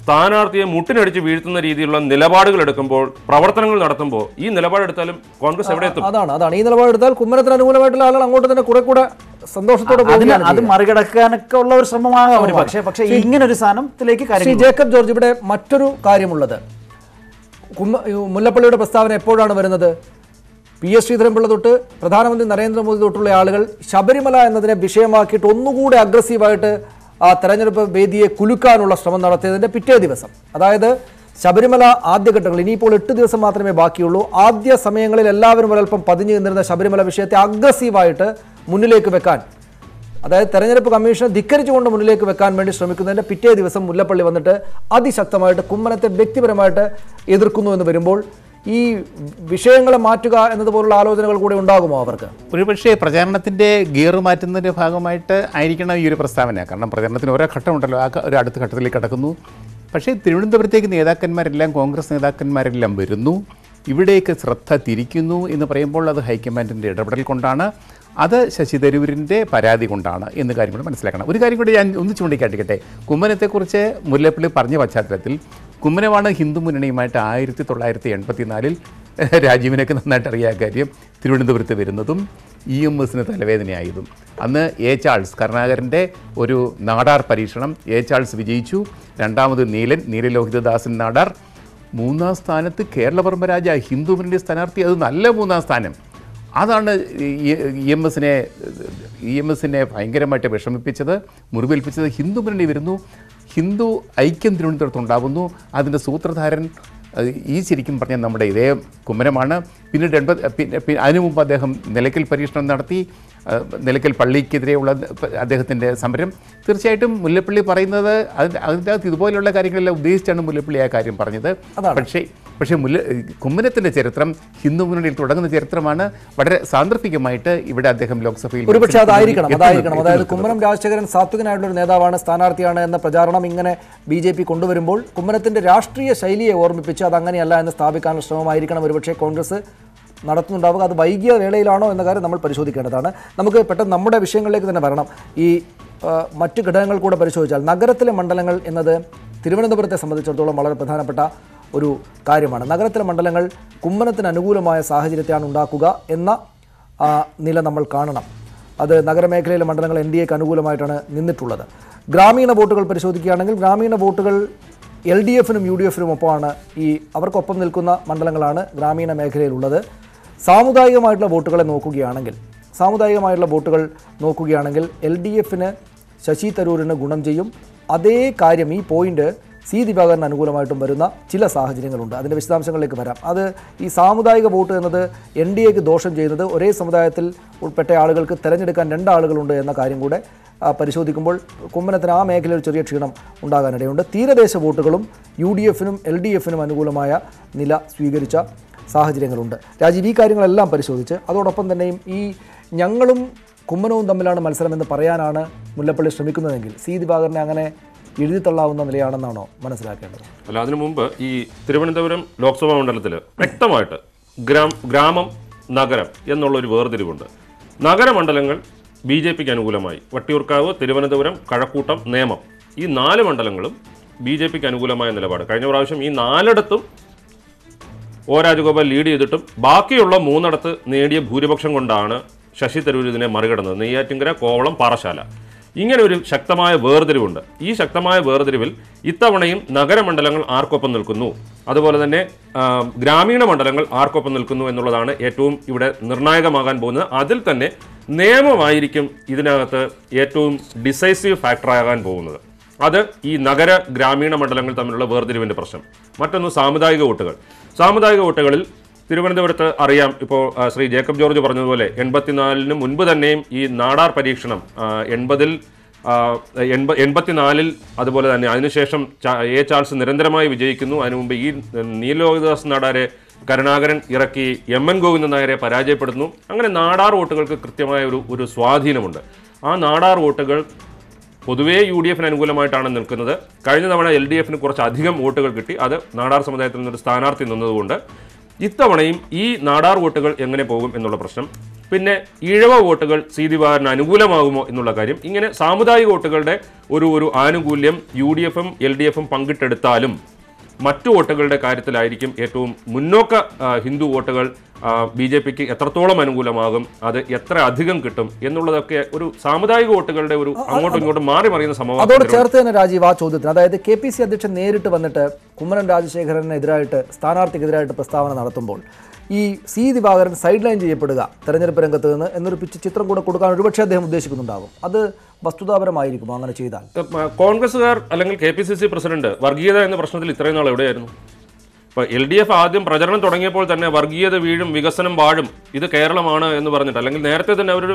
സ്ഥാനാർത്ഥിയെ മുട്ടിനടിച്ച് വീഴ്ത്തുന്ന രീതിയിലുള്ള നിലപാടുകൾ എടുക്കുമ്പോൾ പ്രവർത്തനങ്ങൾ നടത്തുമ്പോൾ ഈ നിലപാടെടുത്താലും കോൺഗ്രസ് എവിടെ എത്തും അതാണ് അതാണ് ഈ നിലപാടെടുത്താൽ കുമ്മനത്തിന് അനുകൂലമായിട്ടുള്ള ആളുകൾ അങ്ങോട്ട് തന്നെ കുറെ കൂടെ സന്തോഷത്തോടെ അതിന് പോവുകയാണ് അത് ചെയ്യുക. മറികടക്കാനൊക്കെ ഉള്ള ഒരു ശ്രമമാകാം ഒരു പക്ഷേ പക്ഷേ ഇങ്ങനെ ഒരു സാധനത്തിലേക്ക് ശ്രീ കാര്യങ്ങൾ ജേക്കബ് ജോർജ് ഇവിടെ മറ്റൊരു കാര്യമുള്ളത് കുമ്മ ഈ മുല്ലപ്പള്ളിയുടെ പ്രസ്താവന എപ്പോഴാണ് വരുന്നത് പി എസ് ശ്രീധരൻപിള്ള തൊട്ട് പ്രധാനമന്ത്രി നരേന്ദ്രമോദി തൊട്ടുള്ള ആളുകൾ ശബരിമല എന്നതിനെ വിഷയമാക്കിയിട്ട് ഒന്നുകൂടി അഗ്രസീവായിട്ട് ആ തെരഞ്ഞെടുപ്പ് വേദിയെ കുലുക്കാനുള്ള ശ്രമം നടത്തിയതിന്റെ പിറ്റേ ദിവസം അതായത് ശബരിമല ആദ്യഘട്ടങ്ങൾ ഇനിയിപ്പോൾ എട്ട് ദിവസം മാത്രമേ ബാക്കിയുള്ളൂ ആദ്യ സമയങ്ങളിൽ എല്ലാവരും ഒരൽപ്പം പതിഞ്ഞു നിന്നിരുന്ന ശബരിമല വിഷയത്തെ അഗ്രസീവായിട്ട് മുന്നിലേക്ക് വെക്കാൻ അതായത് തെരഞ്ഞെടുപ്പ് കമ്മീഷനെ ധിക്കരിച്ചുകൊണ്ട് മുന്നിലേക്ക് വെക്കാൻ വേണ്ടി ശ്രമിക്കുന്നതിന്റെ പിറ്റേ ദിവസം മുല്ലപ്പള്ളി വന്നിട്ട് അതിശക്തമായിട്ട് കുമ്മനത്തെ വ്യക്തിപരമായിട്ട് എതിർക്കുന്നു എന്ന് വരുമ്പോൾ ഈ വിഷയങ്ങളെ മാറ്റുക എന്നതുപോലുള്ള ആലോചനകൾ കൂടെ ഉണ്ടാകുമോ അവർക്ക് ഒരുപക്ഷേ പ്രചാരണത്തിൻ്റെ ഗിയർ മാറ്റുന്നതിൻ്റെ ഭാഗമായിട്ട് ആയിരിക്കണം ഈ ഒരു പ്രസ്താവന കാരണം പ്രചാരണത്തിന് ഓരോ ഘട്ടമുണ്ടല്ലോ ആ ഘ- ഒരു അടുത്ത ഘട്ടത്തിലേക്ക് കടക്കുന്നു പക്ഷേ തിരുവനന്തപുരത്തേക്ക് നേതാക്കന്മാരെല്ലാം കോൺഗ്രസ് നേതാക്കന്മാരെല്ലാം വരുന്നു ഇവിടേക്ക് ശ്രദ്ധ തിരിക്കുന്നു എന്ന് പറയുമ്പോൾ അത് ഹൈക്കമാൻഡിൻ്റെ ഇടപെടൽ കൊണ്ടാണ് അത് ശശി തരൂരിൻ്റെ പരാതി കൊണ്ടാണ് എന്ന കാര്യം കൂടി മനസ്സിലാക്കണം ഒരു കാര്യം കൂടി ഞാൻ ഒന്ന് ചൂണ്ടിക്കാട്ടിക്കട്ടെ കുമ്മനത്തെക്കുറിച്ച് മുല്ലപ്പള്ളി പറഞ്ഞ പശ്ചാത്തലത്തിൽ കുമ്മനമാണ് ഹിന്ദു മുന്നണിയുമായിട്ട് ആയിരത്തി തൊള്ളായിരത്തി എൺപത്തിനാലിൽ രാജീവിനൊക്കെ നന്നായിട്ട് അറിയാൻ കാര്യം തിരുവനന്തപുരത്ത് വരുന്നതും ഇ എം എസിന് തലവേദനയായതും അന്ന് എ ചാൾസ് കരുണാകരൻ്റെ ഒരു നാടാർ പരീക്ഷണം എ ചാൾസ് വിജയിച്ചു രണ്ടാമത് നീലൻ നീലലോഹിതദാസൻ നാടാർ മൂന്നാം സ്ഥാനത്ത് കേരളവർമ്മരാജ ഹിന്ദു മുന്നണി സ്ഥാനാർത്ഥി അത് നല്ല മൂന്നാം സ്ഥാനം അതാണ് ഇ എം എസിനെ ഇ എം എസിനെ ഭയങ്കരമായിട്ട് വിഷമിപ്പിച്ചത് മുറിവേൽപ്പിച്ചത് ഹിന്ദു മുന്നണി വരുന്നു ഹിന്ദു ഐക്യം തിരുവനന്തപുരത്ത് ഉണ്ടാകുന്നു അതിൻ്റെ സൂത്രധാരൻ അഹ് ഈ ശരിക്കും പറഞ്ഞാൽ നമ്മുടെ ഇതേ കുമ്മനമാണ് പിന്നീട് എൺപത് പിന്നെ പിന്നെ അതിനു മുമ്പ് അദ്ദേഹം നിലയ്ക്കൽ പരീക്ഷണം നടത്തി അഹ് നിലയ്ക്കൽ പള്ളിക്കെതിരെയുള്ള അദ്ദേഹത്തിൻ്റെ സമരം തീർച്ചയായിട്ടും മുല്ലപ്പള്ളി പറയുന്നത് അതിൻ്റെ അതിൻ്റെ അകത്ത് ഇതുപോലെയുള്ള കാര്യങ്ങളെല്ലാം ഉദ്ദേശിച്ചാണ് മുല്ലപ്പള്ളി ആ കാര്യം പറഞ്ഞത് പക്ഷേ പക്ഷേ മുല്ല കുമ്മനത്തിൻ്റെ ചരിത്രം ഹിന്ദു മുന്നണിയിൽ തുടങ്ങുന്ന ചരിത്രമാണ് വളരെ സാന്ദർഭികമായിട്ട് ഇവിടെ അദ്ദേഹം ലോക്സഭയിൽ ഒരുപക്ഷെ അതായിരിക്കണം എത്തി അതായിരിക്കണം നിൽക്കുന്നത്. അതായത് കുമ്മനം രാജശേഖരൻ സാത്വികനായിട്ടുള്ള ഒരു നേതാവാണ് സ്ഥാനാർത്ഥിയാണ് എന്ന പ്രചാരണം ഇങ്ങനെ ബി ജെ പി കൊണ്ടുവരുമ്പോൾ കുമ്മനത്തിന്റെ രാഷ്ട്രീയ ശൈലിയെ ഓർമ്മിപ്പിച്ച് അത് അങ്ങനെയല്ല എന്ന് സ്ഥാപിക്കാനുള്ള ശ്രമമായിരിക്കണം ഒരുപക്ഷെ കോൺഗ്രസ് നടത്തുന്നുണ്ടാവുക അത് വൈകിയ വേളയിലാണോ എന്ന കാര്യം നമ്മൾ പരിശോധിക്കേണ്ടതാണ് നമുക്ക് പെട്ടെന്ന് നമ്മുടെ വിഷയങ്ങളിലേക്ക് തന്നെ വരണം ഈ ആ, മറ്റു ഘടകങ്ങൾ കൂടെ പരിശോധിച്ചാൽ നഗരത്തിലെ മണ്ഡലങ്ങൾ എന്നത് തിരുവനന്തപുരത്തെ സംബന്ധിച്ചിടത്തോളം വളരെ പ്രധാനപ്പെട്ട ഒരു കാര്യമാണ് നഗരത്തിലെ മണ്ഡലങ്ങൾ കുമ്മനത്തിന് അനുകൂലമായ സാഹചര്യത്തെയാണ് ഉണ്ടാക്കുക എന്ന ആ, നില നമ്മൾ കാണണം അത് നഗരമേഖലയിലെ മണ്ഡലങ്ങൾ എൻ ഡി എക്ക് അനുകൂലമായിട്ടാണ് നിന്നിട്ടുള്ളത് ഗ്രാമീണ വോട്ടുകൾ പരിശോധിക്കുകയാണെങ്കിൽ ഗ്രാമീണ വോട്ടുകൾ എൽ ഡി എഫിനും യു ഡി എഫിനും ഒപ്പമാണ് ഈ അവർക്കൊപ്പം നിൽക്കുന്ന മണ്ഡലങ്ങളാണ് ഗ്രാമീണ മേഖലയിലുള്ളത് സാമുദായികമായിട്ടുള്ള വോട്ടുകളെ നോക്കുകയാണെങ്കിൽ സാമുദായികമായിട്ടുള്ള വോട്ടുകൾ നോക്കുകയാണെങ്കിൽ എൽ ഡി എഫിന് ശശി തരൂരിന് ഗുണം ചെയ്യും അതേ കാര്യം ഈ പോയിന്റ് സി ദിവാകരന് അനുകൂലമായിട്ടും വരുന്ന ചില സാഹചര്യങ്ങളുണ്ട് അതിൻ്റെ വിശദാംശങ്ങളിലേക്ക് വരാം അത് ഈ സാമുദായിക വോട്ട് എന്നത് എൻ ഡി എക്ക് ദോഷം ചെയ്യുന്നത് ഒരേ സമുദായത്തിൽ ഉൾപ്പെട്ട ആളുകൾക്ക് തിരഞ്ഞെടുക്കാൻ രണ്ടാളുകളുണ്ട് എന്ന കാര്യം കൂടെ ആ, പരിശോധിക്കുമ്പോൾ കുമ്മനത്തിന് ആ മേഖലയിൽ ഒരു ചെറിയ ക്ഷീണം ഉണ്ടാകാനിടയുണ്ട് തീരദേശ വോട്ടുകളും യു ഡി എഫിനും എൽ ഡി എഫിനും അനുകൂലമായ നില സ്വീകരിച്ച സാഹചര്യങ്ങളുണ്ട് രാജീവ് ഈ കാര്യങ്ങളെല്ലാം പരിശോധിച്ച് അതോടൊപ്പം തന്നെയും ഈ ഞങ്ങളും കുമ്മനവും തമ്മിലാണ് മത്സരമെന്ന് പറയാനാണ് മുല്ലപ്പള്ളി ശ്രമിക്കുന്നതെങ്കിൽ സി ദിവാകരനെ അങ്ങനെ എഴുതിത്തള്ളാവുന്ന നിലയാണെന്നാണോ മനസ്സിലാക്കേണ്ടത് അല്ല അതിനു മുമ്പ് ഈ തിരുവനന്തപുരം ലോക്സഭാ മണ്ഡലത്തിൽ വ്യക്തമായിട്ട് ഗ്രാം ഗ്രാമം നഗരം എന്നുള്ളൊരു വേർതിരിവുണ്ട് നഗരമണ്ഡലങ്ങൾ ബി ജെ പിക്ക് അനുകൂലമായി വട്ടിയൂർക്കാവ് തിരുവനന്തപുരം കഴക്കൂട്ടം നേമം ഈ നാല് മണ്ഡലങ്ങളും ബി ജെ പിക്ക് അനുകൂലമായ നിലപാട് കഴിഞ്ഞ പ്രാവശ്യം ഈ നാലിടത്തും ഒ രാജഗോപാൽ ലീഡ് ചെയ്തിട്ടും ബാക്കിയുള്ള മൂന്നിടത്ത് നേടിയ ഭൂരിപക്ഷം കൊണ്ടാണ് ശശി തരൂർ ഇതിനെ മറികടന്നത് നെയ്യാറ്റിങ്കര കോവളം പാറശാല ഇങ്ങനെ ഒരു ശക്തമായ വേർതിരിവുണ്ട് ഈ ശക്തമായ വേർതിരിവിൽ ഇത്തവണയും നഗരമണ്ഡലങ്ങൾ ആർക്കൊപ്പം നിൽക്കുന്നു അതുപോലെ തന്നെ ആ, ഗ്രാമീണ മണ്ഡലങ്ങൾ ആർക്കൊപ്പം നിൽക്കുന്നു എന്നുള്ളതാണ് ഏറ്റവും ഇവിടെ നിർണായകമാകാൻ പോകുന്നത് അതിൽ തന്നെ നിയമമായിരിക്കും ഇതിനകത്ത് ഏറ്റവും ഡിസൈസീവ് ഫാക്ടറാകാൻ പോകുന്നത് അത് ഈ നഗര ഗ്രാമീണ മണ്ഡലങ്ങൾ തമ്മിലുള്ള വേർതിരിവിന്റെ പ്രശ്നം മറ്റൊന്ന് സാമുദായിക വോട്ടുകൾ സാമുദായിക വോട്ടുകളിൽ തിരുവനന്തപുരത്ത് അറിയാം ഇപ്പോൾ ആ, ശ്രീ ജേക്കബ് ജോർജ് പറഞ്ഞതുപോലെ എൺപത്തിനാലിന് മുൻപ് തന്നെയും ഈ നാടാർ പരീക്ഷണം ആ, എൺപതിൽ ആ, എൺപ എൺപത്തിനാലിൽ അതുപോലെ തന്നെ അതിനുശേഷം ചാ- എ ചാൾസ് നിരന്തരമായി വിജയിക്കുന്നു അതിനു മുമ്പ് ഈ നീലോഹിദാസ് നാടാരെ കരുണാകരൻ ഇറക്കി എം എൻ ഗോവിന്ദൻ നായരെ പരാജയപ്പെടുന്നു അങ്ങനെ നാടാർ വോട്ടുകൾക്ക് കൃത്യമായ ഒരു ഒരു സ്വാധീനമുണ്ട് ആ നാടാർ വോട്ടുകൾ പൊതുവേ യു ഡി എഫിന് അനുകൂലമായിട്ടാണ് നിൽക്കുന്നത് കഴിഞ്ഞ തവണ എൽ ഡി എഫിന് കുറച്ച് അധികം വോട്ടുകൾ കിട്ടി അത് നാടാർ സമുദായത്തിൽ നിന്നൊരു സ്ഥാനാർത്ഥി നിന്നതുകൊണ്ട് ഇത്തവണയും ഈ നാടാർ വോട്ടുകൾ എങ്ങനെ പോകും എന്നുള്ള പ്രശ്നം പിന്നെ ഇഴവ വോട്ടുകൾ സി ദിവാകരന് അനുകൂലമാകുമോ എന്നുള്ള കാര്യം ഇങ്ങനെ സാമുദായിക വോട്ടുകളുടെ ഒരു ഒരു ആനുകൂല്യം യു ഡി എഫും എൽ ഡി എഫും പങ്കിട്ടെടുത്താലും മറ്റു വോട്ടുകളുടെ കാര്യത്തിലായിരിക്കും ഏറ്റവും മുന്നോക്ക ആ, ഹിന്ദു വോട്ടുകൾ ബി ജെ പിക്ക് എത്രത്തോളം അനുകൂലമാകും അത് എത്ര അധികം കിട്ടും എന്നുള്ളതൊക്കെ ഒരു സാമുദായിക വോട്ടുകളുടെ ഒരു അങ്ങോട്ടും ഇങ്ങോട്ടും മാറി മറിയുന്ന അതോട് സമവാക്യം ചേർത്ത് തന്നെ രാജീവ് ആ ചോദ്യത്തിന് അതായത് കെ പി സി അധ്യക്ഷൻ നേരിട്ട് വന്നിട്ട് കുമ്മനം രാജശേഖരനെതിരായിട്ട് സ്ഥാനാർത്ഥിക്കെതിരായിട്ട് പ്രസ്താവന നടത്തുമ്പോൾ ഈ സി ദിവാകരൻ സൈഡ് ലൈൻ ചെയ്യപ്പെടുക തെരഞ്ഞെടുപ്പ് രംഗത്ത് നിന്ന് എന്നൊരു പിച്ച് ചിത്രം കൂടെ കൊടുക്കാൻ ഒരുപക്ഷെ അദ്ദേഹം ഉദ്ദേശിക്കുന്നുണ്ടാകും അത് വസ്തുതാപരമായിരിക്കുമോ അങ്ങനെ ചെയ്താൽ ഏഹ് കോൺഗ്രസ്സുകാർ അല്ലെങ്കിൽ K P C C president വർഗീയത എന്ന പ്രശ്നത്തിൽ ഇത്രയും നാൾ എവിടെയായിരുന്നു ഇപ്പോൾ എൽ ഡി എഫ് ആദ്യം പ്രചരണം തുടങ്ങിയപ്പോൾ തന്നെ വർഗീയത വീഴും വികസനം വാഴും ഇത് കേരളമാണ് എന്ന് പറഞ്ഞിട്ട് അല്ലെങ്കിൽ നേരത്തെ തന്നെ അവരൊരു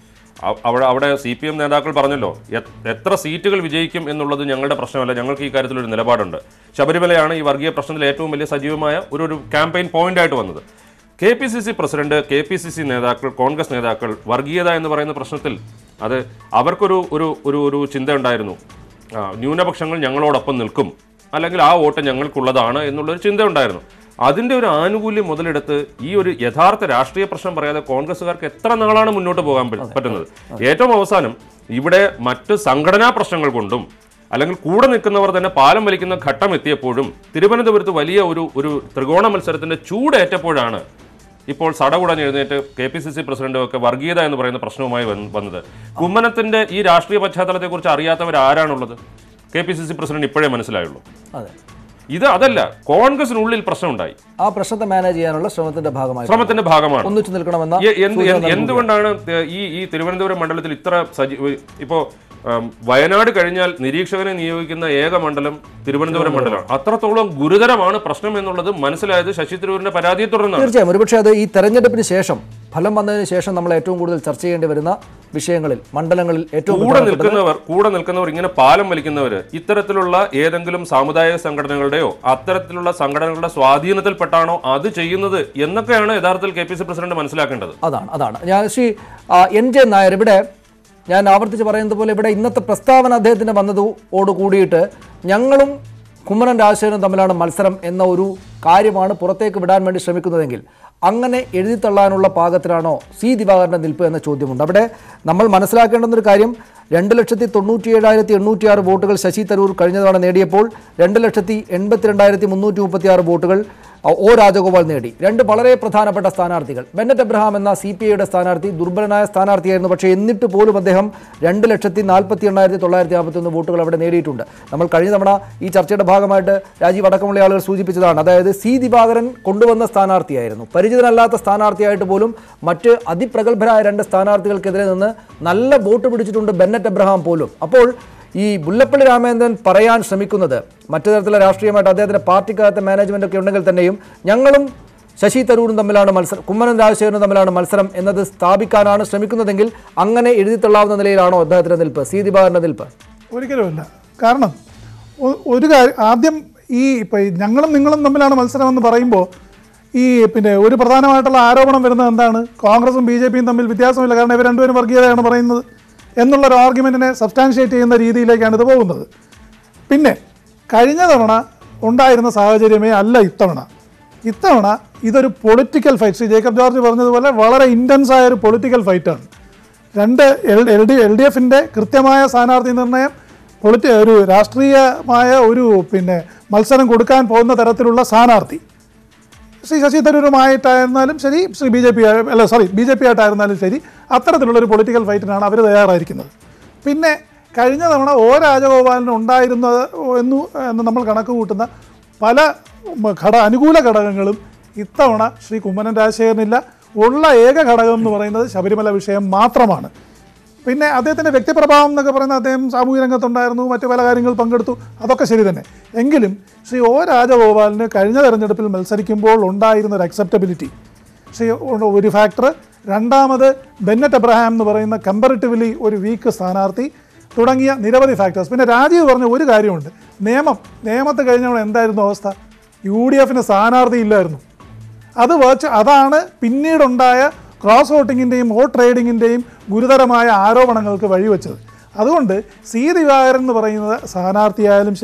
അ- അവിടെ അവിടെ സി പി എം നേതാക്കൾ പറഞ്ഞല്ലോ എ- എത്ര സീറ്റുകൾ വിജയിക്കും എന്നുള്ളത് ഞങ്ങളുടെ പ്രശ്നമല്ല ഞങ്ങൾക്ക് ഈ കാര്യത്തിൽ ഒരു നിലപാടുണ്ട് ശബരിമലയാണ് ഈ വർഗീയ പ്രശ്നത്തിൽ ഏറ്റവും വലിയ സജീവമായ ഒരു ഒരു ക്യാമ്പയിൻ പോയിന്റ് ആയിട്ട് വന്നത് K P C C president K P C C നേതാക്കൾ കോൺഗ്രസ് നേതാക്കൾ വർഗീയത എന്ന് പറയുന്ന പ്രശ്നത്തിൽ അത് അവർക്കൊരു ഒരു ഒരു ഒരു ചിന്ത ഉണ്ടായിരുന്നു ആ, ന്യൂനപക്ഷങ്ങൾ ഞങ്ങളോടൊപ്പം നിൽക്കും അല്ലെങ്കിൽ ആ വോട്ട് ഞങ്ങൾക്കുള്ളതാണ് എന്നുള്ളൊരു ചിന്ത ഉണ്ടായിരുന്നു അതിന്റെ ഒരു ആനുകൂല്യം മുതലെടുത്ത് ഈ ഒരു യഥാർത്ഥ രാഷ്ട്രീയ പ്രശ്നം പറയാതെ കോൺഗ്രസ്സുകാർക്ക് എത്ര നാളാണ് മുന്നോട്ട് പോകാൻ പറ്റ- പറ്റുന്നത് ഏറ്റവും അവസാനം ഇവിടെ മറ്റ് സംഘടനാ പ്രശ്നങ്ങൾ കൊണ്ടും അല്ലെങ്കിൽ കൂടെ നിൽക്കുന്നവർ തന്നെ പാലം വലിക്കുന്ന ഘട്ടം എത്തിയപ്പോഴും തിരുവനന്തപുരത്ത് വലിയ ഒരു ഒരു ത്രികോണ മത്സരത്തിന്റെ ചൂടേറ്റപ്പോഴാണ് ഇപ്പോൾ സടകുടഞ്ഞ് എഴുന്നേറ്റ് കെ പി സി സി പ്രസിഡന്റും ഒക്കെ വർഗീയത എന്ന് പറയുന്ന പ്രശ്നവുമായി വന്ന് വന്നത് കുമ്മനത്തിന്റെ ഈ രാഷ്ട്രീയ പശ്ചാത്തലത്തെക്കുറിച്ച് അറിയാത്തവർ ആരാണുള്ളത് K P C C president ഇപ്പോഴേ മനസ്സിലായുള്ളൂ അതെ ഇത് അതല്ല കോൺഗ്രസിനുള്ളിൽ പ്രശ്നമുണ്ടായി ആ പ്രശ്നത്തെ മാനേജ് ചെയ്യാനുള്ള ശ്രമത്തിന്റെ ഭാഗമായി ശ്രമത്തിന്റെ ഭാഗമാണ് ഒന്നിച്ചു നിൽക്കണമെന്ന എ- എന്ത് സൂചന എന്ത് നൽകുകയാണ്. എന്തുകൊണ്ടാണ് ത- ഈ ഈ തിരുവനന്തപുരം മണ്ഡലത്തിൽ ഇത്ര സജീ ഇപ്പോ ഉം, വയനാട് കഴിഞ്ഞാൽ നിരീക്ഷകനെ നിയോഗിക്കുന്ന ഏക മണ്ഡലം തിരുവനന്തപുരം മണ്ഡലമാണ് അത്രത്തോളം ഗുരുതരമാണ് പ്രശ്നം എന്നുള്ളത് മനസ്സിലായത് ശശി തരൂരിന്റെ പരാതിയെ തുടർന്നാണ് തീർച്ചയായും ഒരുപക്ഷെ അത് ഈ തെരഞ്ഞെടുപ്പിന് ശേഷം ഫലം വന്നതിന് ശേഷം നമ്മൾ ഏറ്റവും കൂടുതൽ ചർച്ച ചെയ്യേണ്ടി വരുന്ന വിഷയങ്ങളിൽ മണ്ഡലങ്ങളിൽ ഏറ്റവും കൂടെ പ്രധാനപ്പെട്ടത് നിൽക്കുന്നവർ കൂടെ നിൽക്കുന്നവർ ഇങ്ങനെ പാലം വലിക്കുന്നവര് ഇത്തരത്തിലുള്ള ഏതെങ്കിലും സാമുദായിക സംഘടനകളുടെയോ അത്തരത്തിലുള്ള സംഘടനകളുടെ സ്വാധീനത്തിൽപ്പെട്ടാണോ അത് ചെയ്യുന്നത് എന്നൊക്കെയാണ് യഥാർത്ഥത്തിൽ കെ പി സി പ്രസിഡന്റ് മനസ്സിലാക്കേണ്ടത് അതാണ് അതാണ് ഞാൻ ശ്രീ ആ, എൻ ജെ നായർ ഇവിടെ ഞാൻ ആവർത്തിച്ച് പറയുന്നത് പോലെ ഇവിടെ ഇന്നത്തെ പ്രസ്താവന അദ്ദേഹത്തിന് വന്നതോട് കൂടിയിട്ട് ഞങ്ങളും കുമ്മനം രാജശേഖരനും തമ്മിലാണ് മത്സരം എന്ന ഒരു കാര്യമാണ് പുറത്തേക്ക് വിടാൻ വേണ്ടി ശ്രമിക്കുന്നതെങ്കിൽ അങ്ങനെ എഴുതിത്തള്ളാനുള്ള പാകത്തിലാണോ സി ദിവാകരൻ്റെ നിൽപ്പ് എന്ന ചോദ്യമുണ്ട് അവിടെ നമ്മൾ മനസ്സിലാക്കേണ്ടുന്ന ഒരു കാര്യം രണ്ട് ലക്ഷത്തി തൊണ്ണൂറ്റി ഏഴായിരത്തി എണ്ണൂറ്റി ആറ് വോട്ടുകൾ ശശി തരൂർ കഴിഞ്ഞ തവണ നേടിയപ്പോൾ രണ്ട് ലക്ഷത്തി എൺപത്തി രണ്ടായിരത്തി മുന്നൂറ്റി മുപ്പത്തി ആറ് വോട്ടുകൾ അ, ഒ രാജഗോപാൽ നേടി രണ്ട് വളരെ പ്രധാനപ്പെട്ട സ്ഥാനാർത്ഥികൾ ബെന്നറ്റ് എബ്രഹാം എന്ന സി പി ഐയുടെ സ്ഥാനാർത്ഥി ദുർബലനായ സ്ഥാനാർത്ഥിയായിരുന്നു പക്ഷേ എന്നിട്ട് പോലും അദ്ദേഹം രണ്ട് ലക്ഷത്തി നാൽപ്പത്തി എണ്ണായിരത്തി തൊള്ളായിരത്തി നാൽപ്പത്തൊന്ന് വോട്ടുകൾ അവിടെ നേടിയിട്ടുണ്ട് നമ്മൾ കഴിഞ്ഞ തവണ ഈ ചർച്ചയുടെ ഭാഗമായിട്ട് രാജീവ് അടക്കമുള്ള ആളുകൾ സൂചിപ്പിച്ചതാണ് അതായത് സി ദിവാകരൻ കൊണ്ടുവന്ന സ്ഥാനാർത്ഥിയായിരുന്നു പരിചിതനല്ലാത്ത സ്ഥാനാർത്ഥിയായിട്ട് പോലും മറ്റ് അതിപ്രഗത്ഭരായ രണ്ട് സ്ഥാനാർത്ഥികൾക്കെതിരെ നിന്ന് നല്ല വോട്ട് പിടിച്ചിട്ടുണ്ട് ബെന്നറ്റ് എബ്രഹാം പോലും അപ്പോൾ ഈ മുല്ലപ്പള്ളി രാമചന്ദ്രൻ പറയാൻ ശ്രമിക്കുന്നത് മറ്റു തരത്തിലുള്ള രാഷ്ട്രീയമായിട്ട് അദ്ദേഹത്തിന്റെ പാർട്ടിക്കകത്തെ മാനേജ്മെന്റ് ഒക്കെ ഉണ്ടെങ്കിൽ തന്നെയും ഞങ്ങളും ശശി തരൂരും തമ്മിലാണ് മത്സരം കുമ്മനം രാജശേഖരനും തമ്മിലാണ് മത്സരം എന്നത് സ്ഥാപിക്കാനാണ് ശ്രമിക്കുന്നതെങ്കിൽ അങ്ങനെ എഴുതിത്തള്ളാവുന്ന നിലയിലാണോ അദ്ദേഹത്തിന്റെ നിൽപ്പ് സി ദിവാകരന്റെ നിൽപ്പ് ഒരിക്കലുമില്ല കാരണം ഒ- ഒരു കാര്യം ആദ്യം ഈ ഇപ്പം ഞങ്ങളും നിങ്ങളും തമ്മിലാണ് മത്സരം എന്ന് പറയുമ്പോൾ ഈ പിന്നെ ഒരു പ്രധാനമായിട്ടുള്ള ആരോപണം വരുന്നത് എന്താണ് കോൺഗ്രസും ബി ജെ പിയും തമ്മിൽ വ്യത്യാസമില്ല കാരണം ഇവർ രണ്ടുപേരും വർഗീയതയാണ് പറയുന്നത് എന്നുള്ളൊരു ആർഗ്യുമെൻറ്റിനെ സബ്സ്റ്റാൻഷിയേറ്റ് ചെയ്യുന്ന രീതിയിലേക്കാണ് ഇത് പോകുന്നത് പിന്നെ കഴിഞ്ഞ തവണ ഉണ്ടായിരുന്ന സാഹചര്യമേ അല്ല ഇത്തവണ ഇത്തവണ ഇതൊരു പൊളിറ്റിക്കൽ ഫൈറ്റ് ശ്രീ ജേക്കബ് ജോർജ് പറഞ്ഞതുപോലെ വളരെ ഇൻറ്റൻസ് ആയ ഒരു പൊളിറ്റിക്കൽ ഫൈറ്റാണ് രണ്ട് L L D L D എഫിൻ്റെ കൃത്യമായ സ്ഥാനാർത്ഥി നിർണയം പൊളിറ്റി ഒരു രാഷ്ട്രീയമായ ഒരു പിന്നെ മത്സരം കൊടുക്കാൻ പോകുന്ന തരത്തിലുള്ള സ്ഥാനാർത്ഥി ശ്രീ ശശി തരൂരുമായിട്ടായിരുന്നാലും ശരി ശ്രീ ബി ജെ പി അല്ല സോറി ബി ജെ പി ആയിട്ടായിരുന്നാലും ശരി അത്തരത്തിലുള്ള ഒരു പൊളിറ്റിക്കൽ ഫൈറ്റിനാണ് അവർ തയ്യാറായിരിക്കുന്നത് പിന്നെ കഴിഞ്ഞ തവണ ഓ രാജഗോപാലിന് ഉണ്ടായിരുന്നത് എന്നു എന്ന് നമ്മൾ കണക്ക് കൂട്ടുന്ന പല ഉം, ഘട അനുകൂല ഘടകങ്ങളും ഇത്തവണ ശ്രീ കുമ്മനം രാജശേഖരനില്ല ഉള്ള ഏക ഘടകം എന്ന് പറയുന്നത് ശബരിമല വിഷയം മാത്രമാണ് പിന്നെ അദ്ദേഹത്തിൻ്റെ വ്യക്തിപ്രഭാവം എന്നൊക്കെ പറയുന്നത് അദ്ദേഹം സാമൂഹ്യ രംഗത്തുണ്ടായിരുന്നു മറ്റു പല കാര്യങ്ങൾ പങ്കെടുത്തു അതൊക്കെ ശരി തന്നെ എങ്കിലും ശ്രീ ഒ രാജഗോപാലിന് കഴിഞ്ഞ തെരഞ്ഞെടുപ്പിൽ മത്സരിക്കുമ്പോൾ ഉണ്ടായിരുന്ന ഒരു അക്സെപ്റ്റബിലിറ്റി ശ്രീ ഒ- ഒരു ഫാക്ടർ രണ്ടാമത് ബെന്നറ്റ് എബ്രഹാം എന്ന് പറയുന്ന കമ്പറേറ്റീവ്ലി ഒരു വീക്ക് സ്ഥാനാർത്ഥി തുടങ്ങിയ നിരവധി ഫാക്ടേഴ്സ് പിന്നെ രാജീവ് പറഞ്ഞ ഒരു കാര്യമുണ്ട് നിയമം നിയമത്ത് കഴിഞ്ഞവൾ എന്തായിരുന്നു അവസ്ഥ യു ഡി എഫിന് സ്ഥാനാർത്ഥി ഇല്ലായിരുന്നു അത് വച്ച് അതാണ് പിന്നീടുണ്ടായ ക്രോസ് വോട്ടിങ്ങിൻ്റെയും വോട്ട് ട്രേഡിങ്ങിൻ്റെയും ഗുരുതരമായ ആരോപണങ്ങൾക്ക് വഴിവെച്ചത് അതുകൊണ്ട് സി ദിവാകരൻ എന്ന് പറയുന്നത് സ്ഥാനാർത്ഥിയായാലും ശരി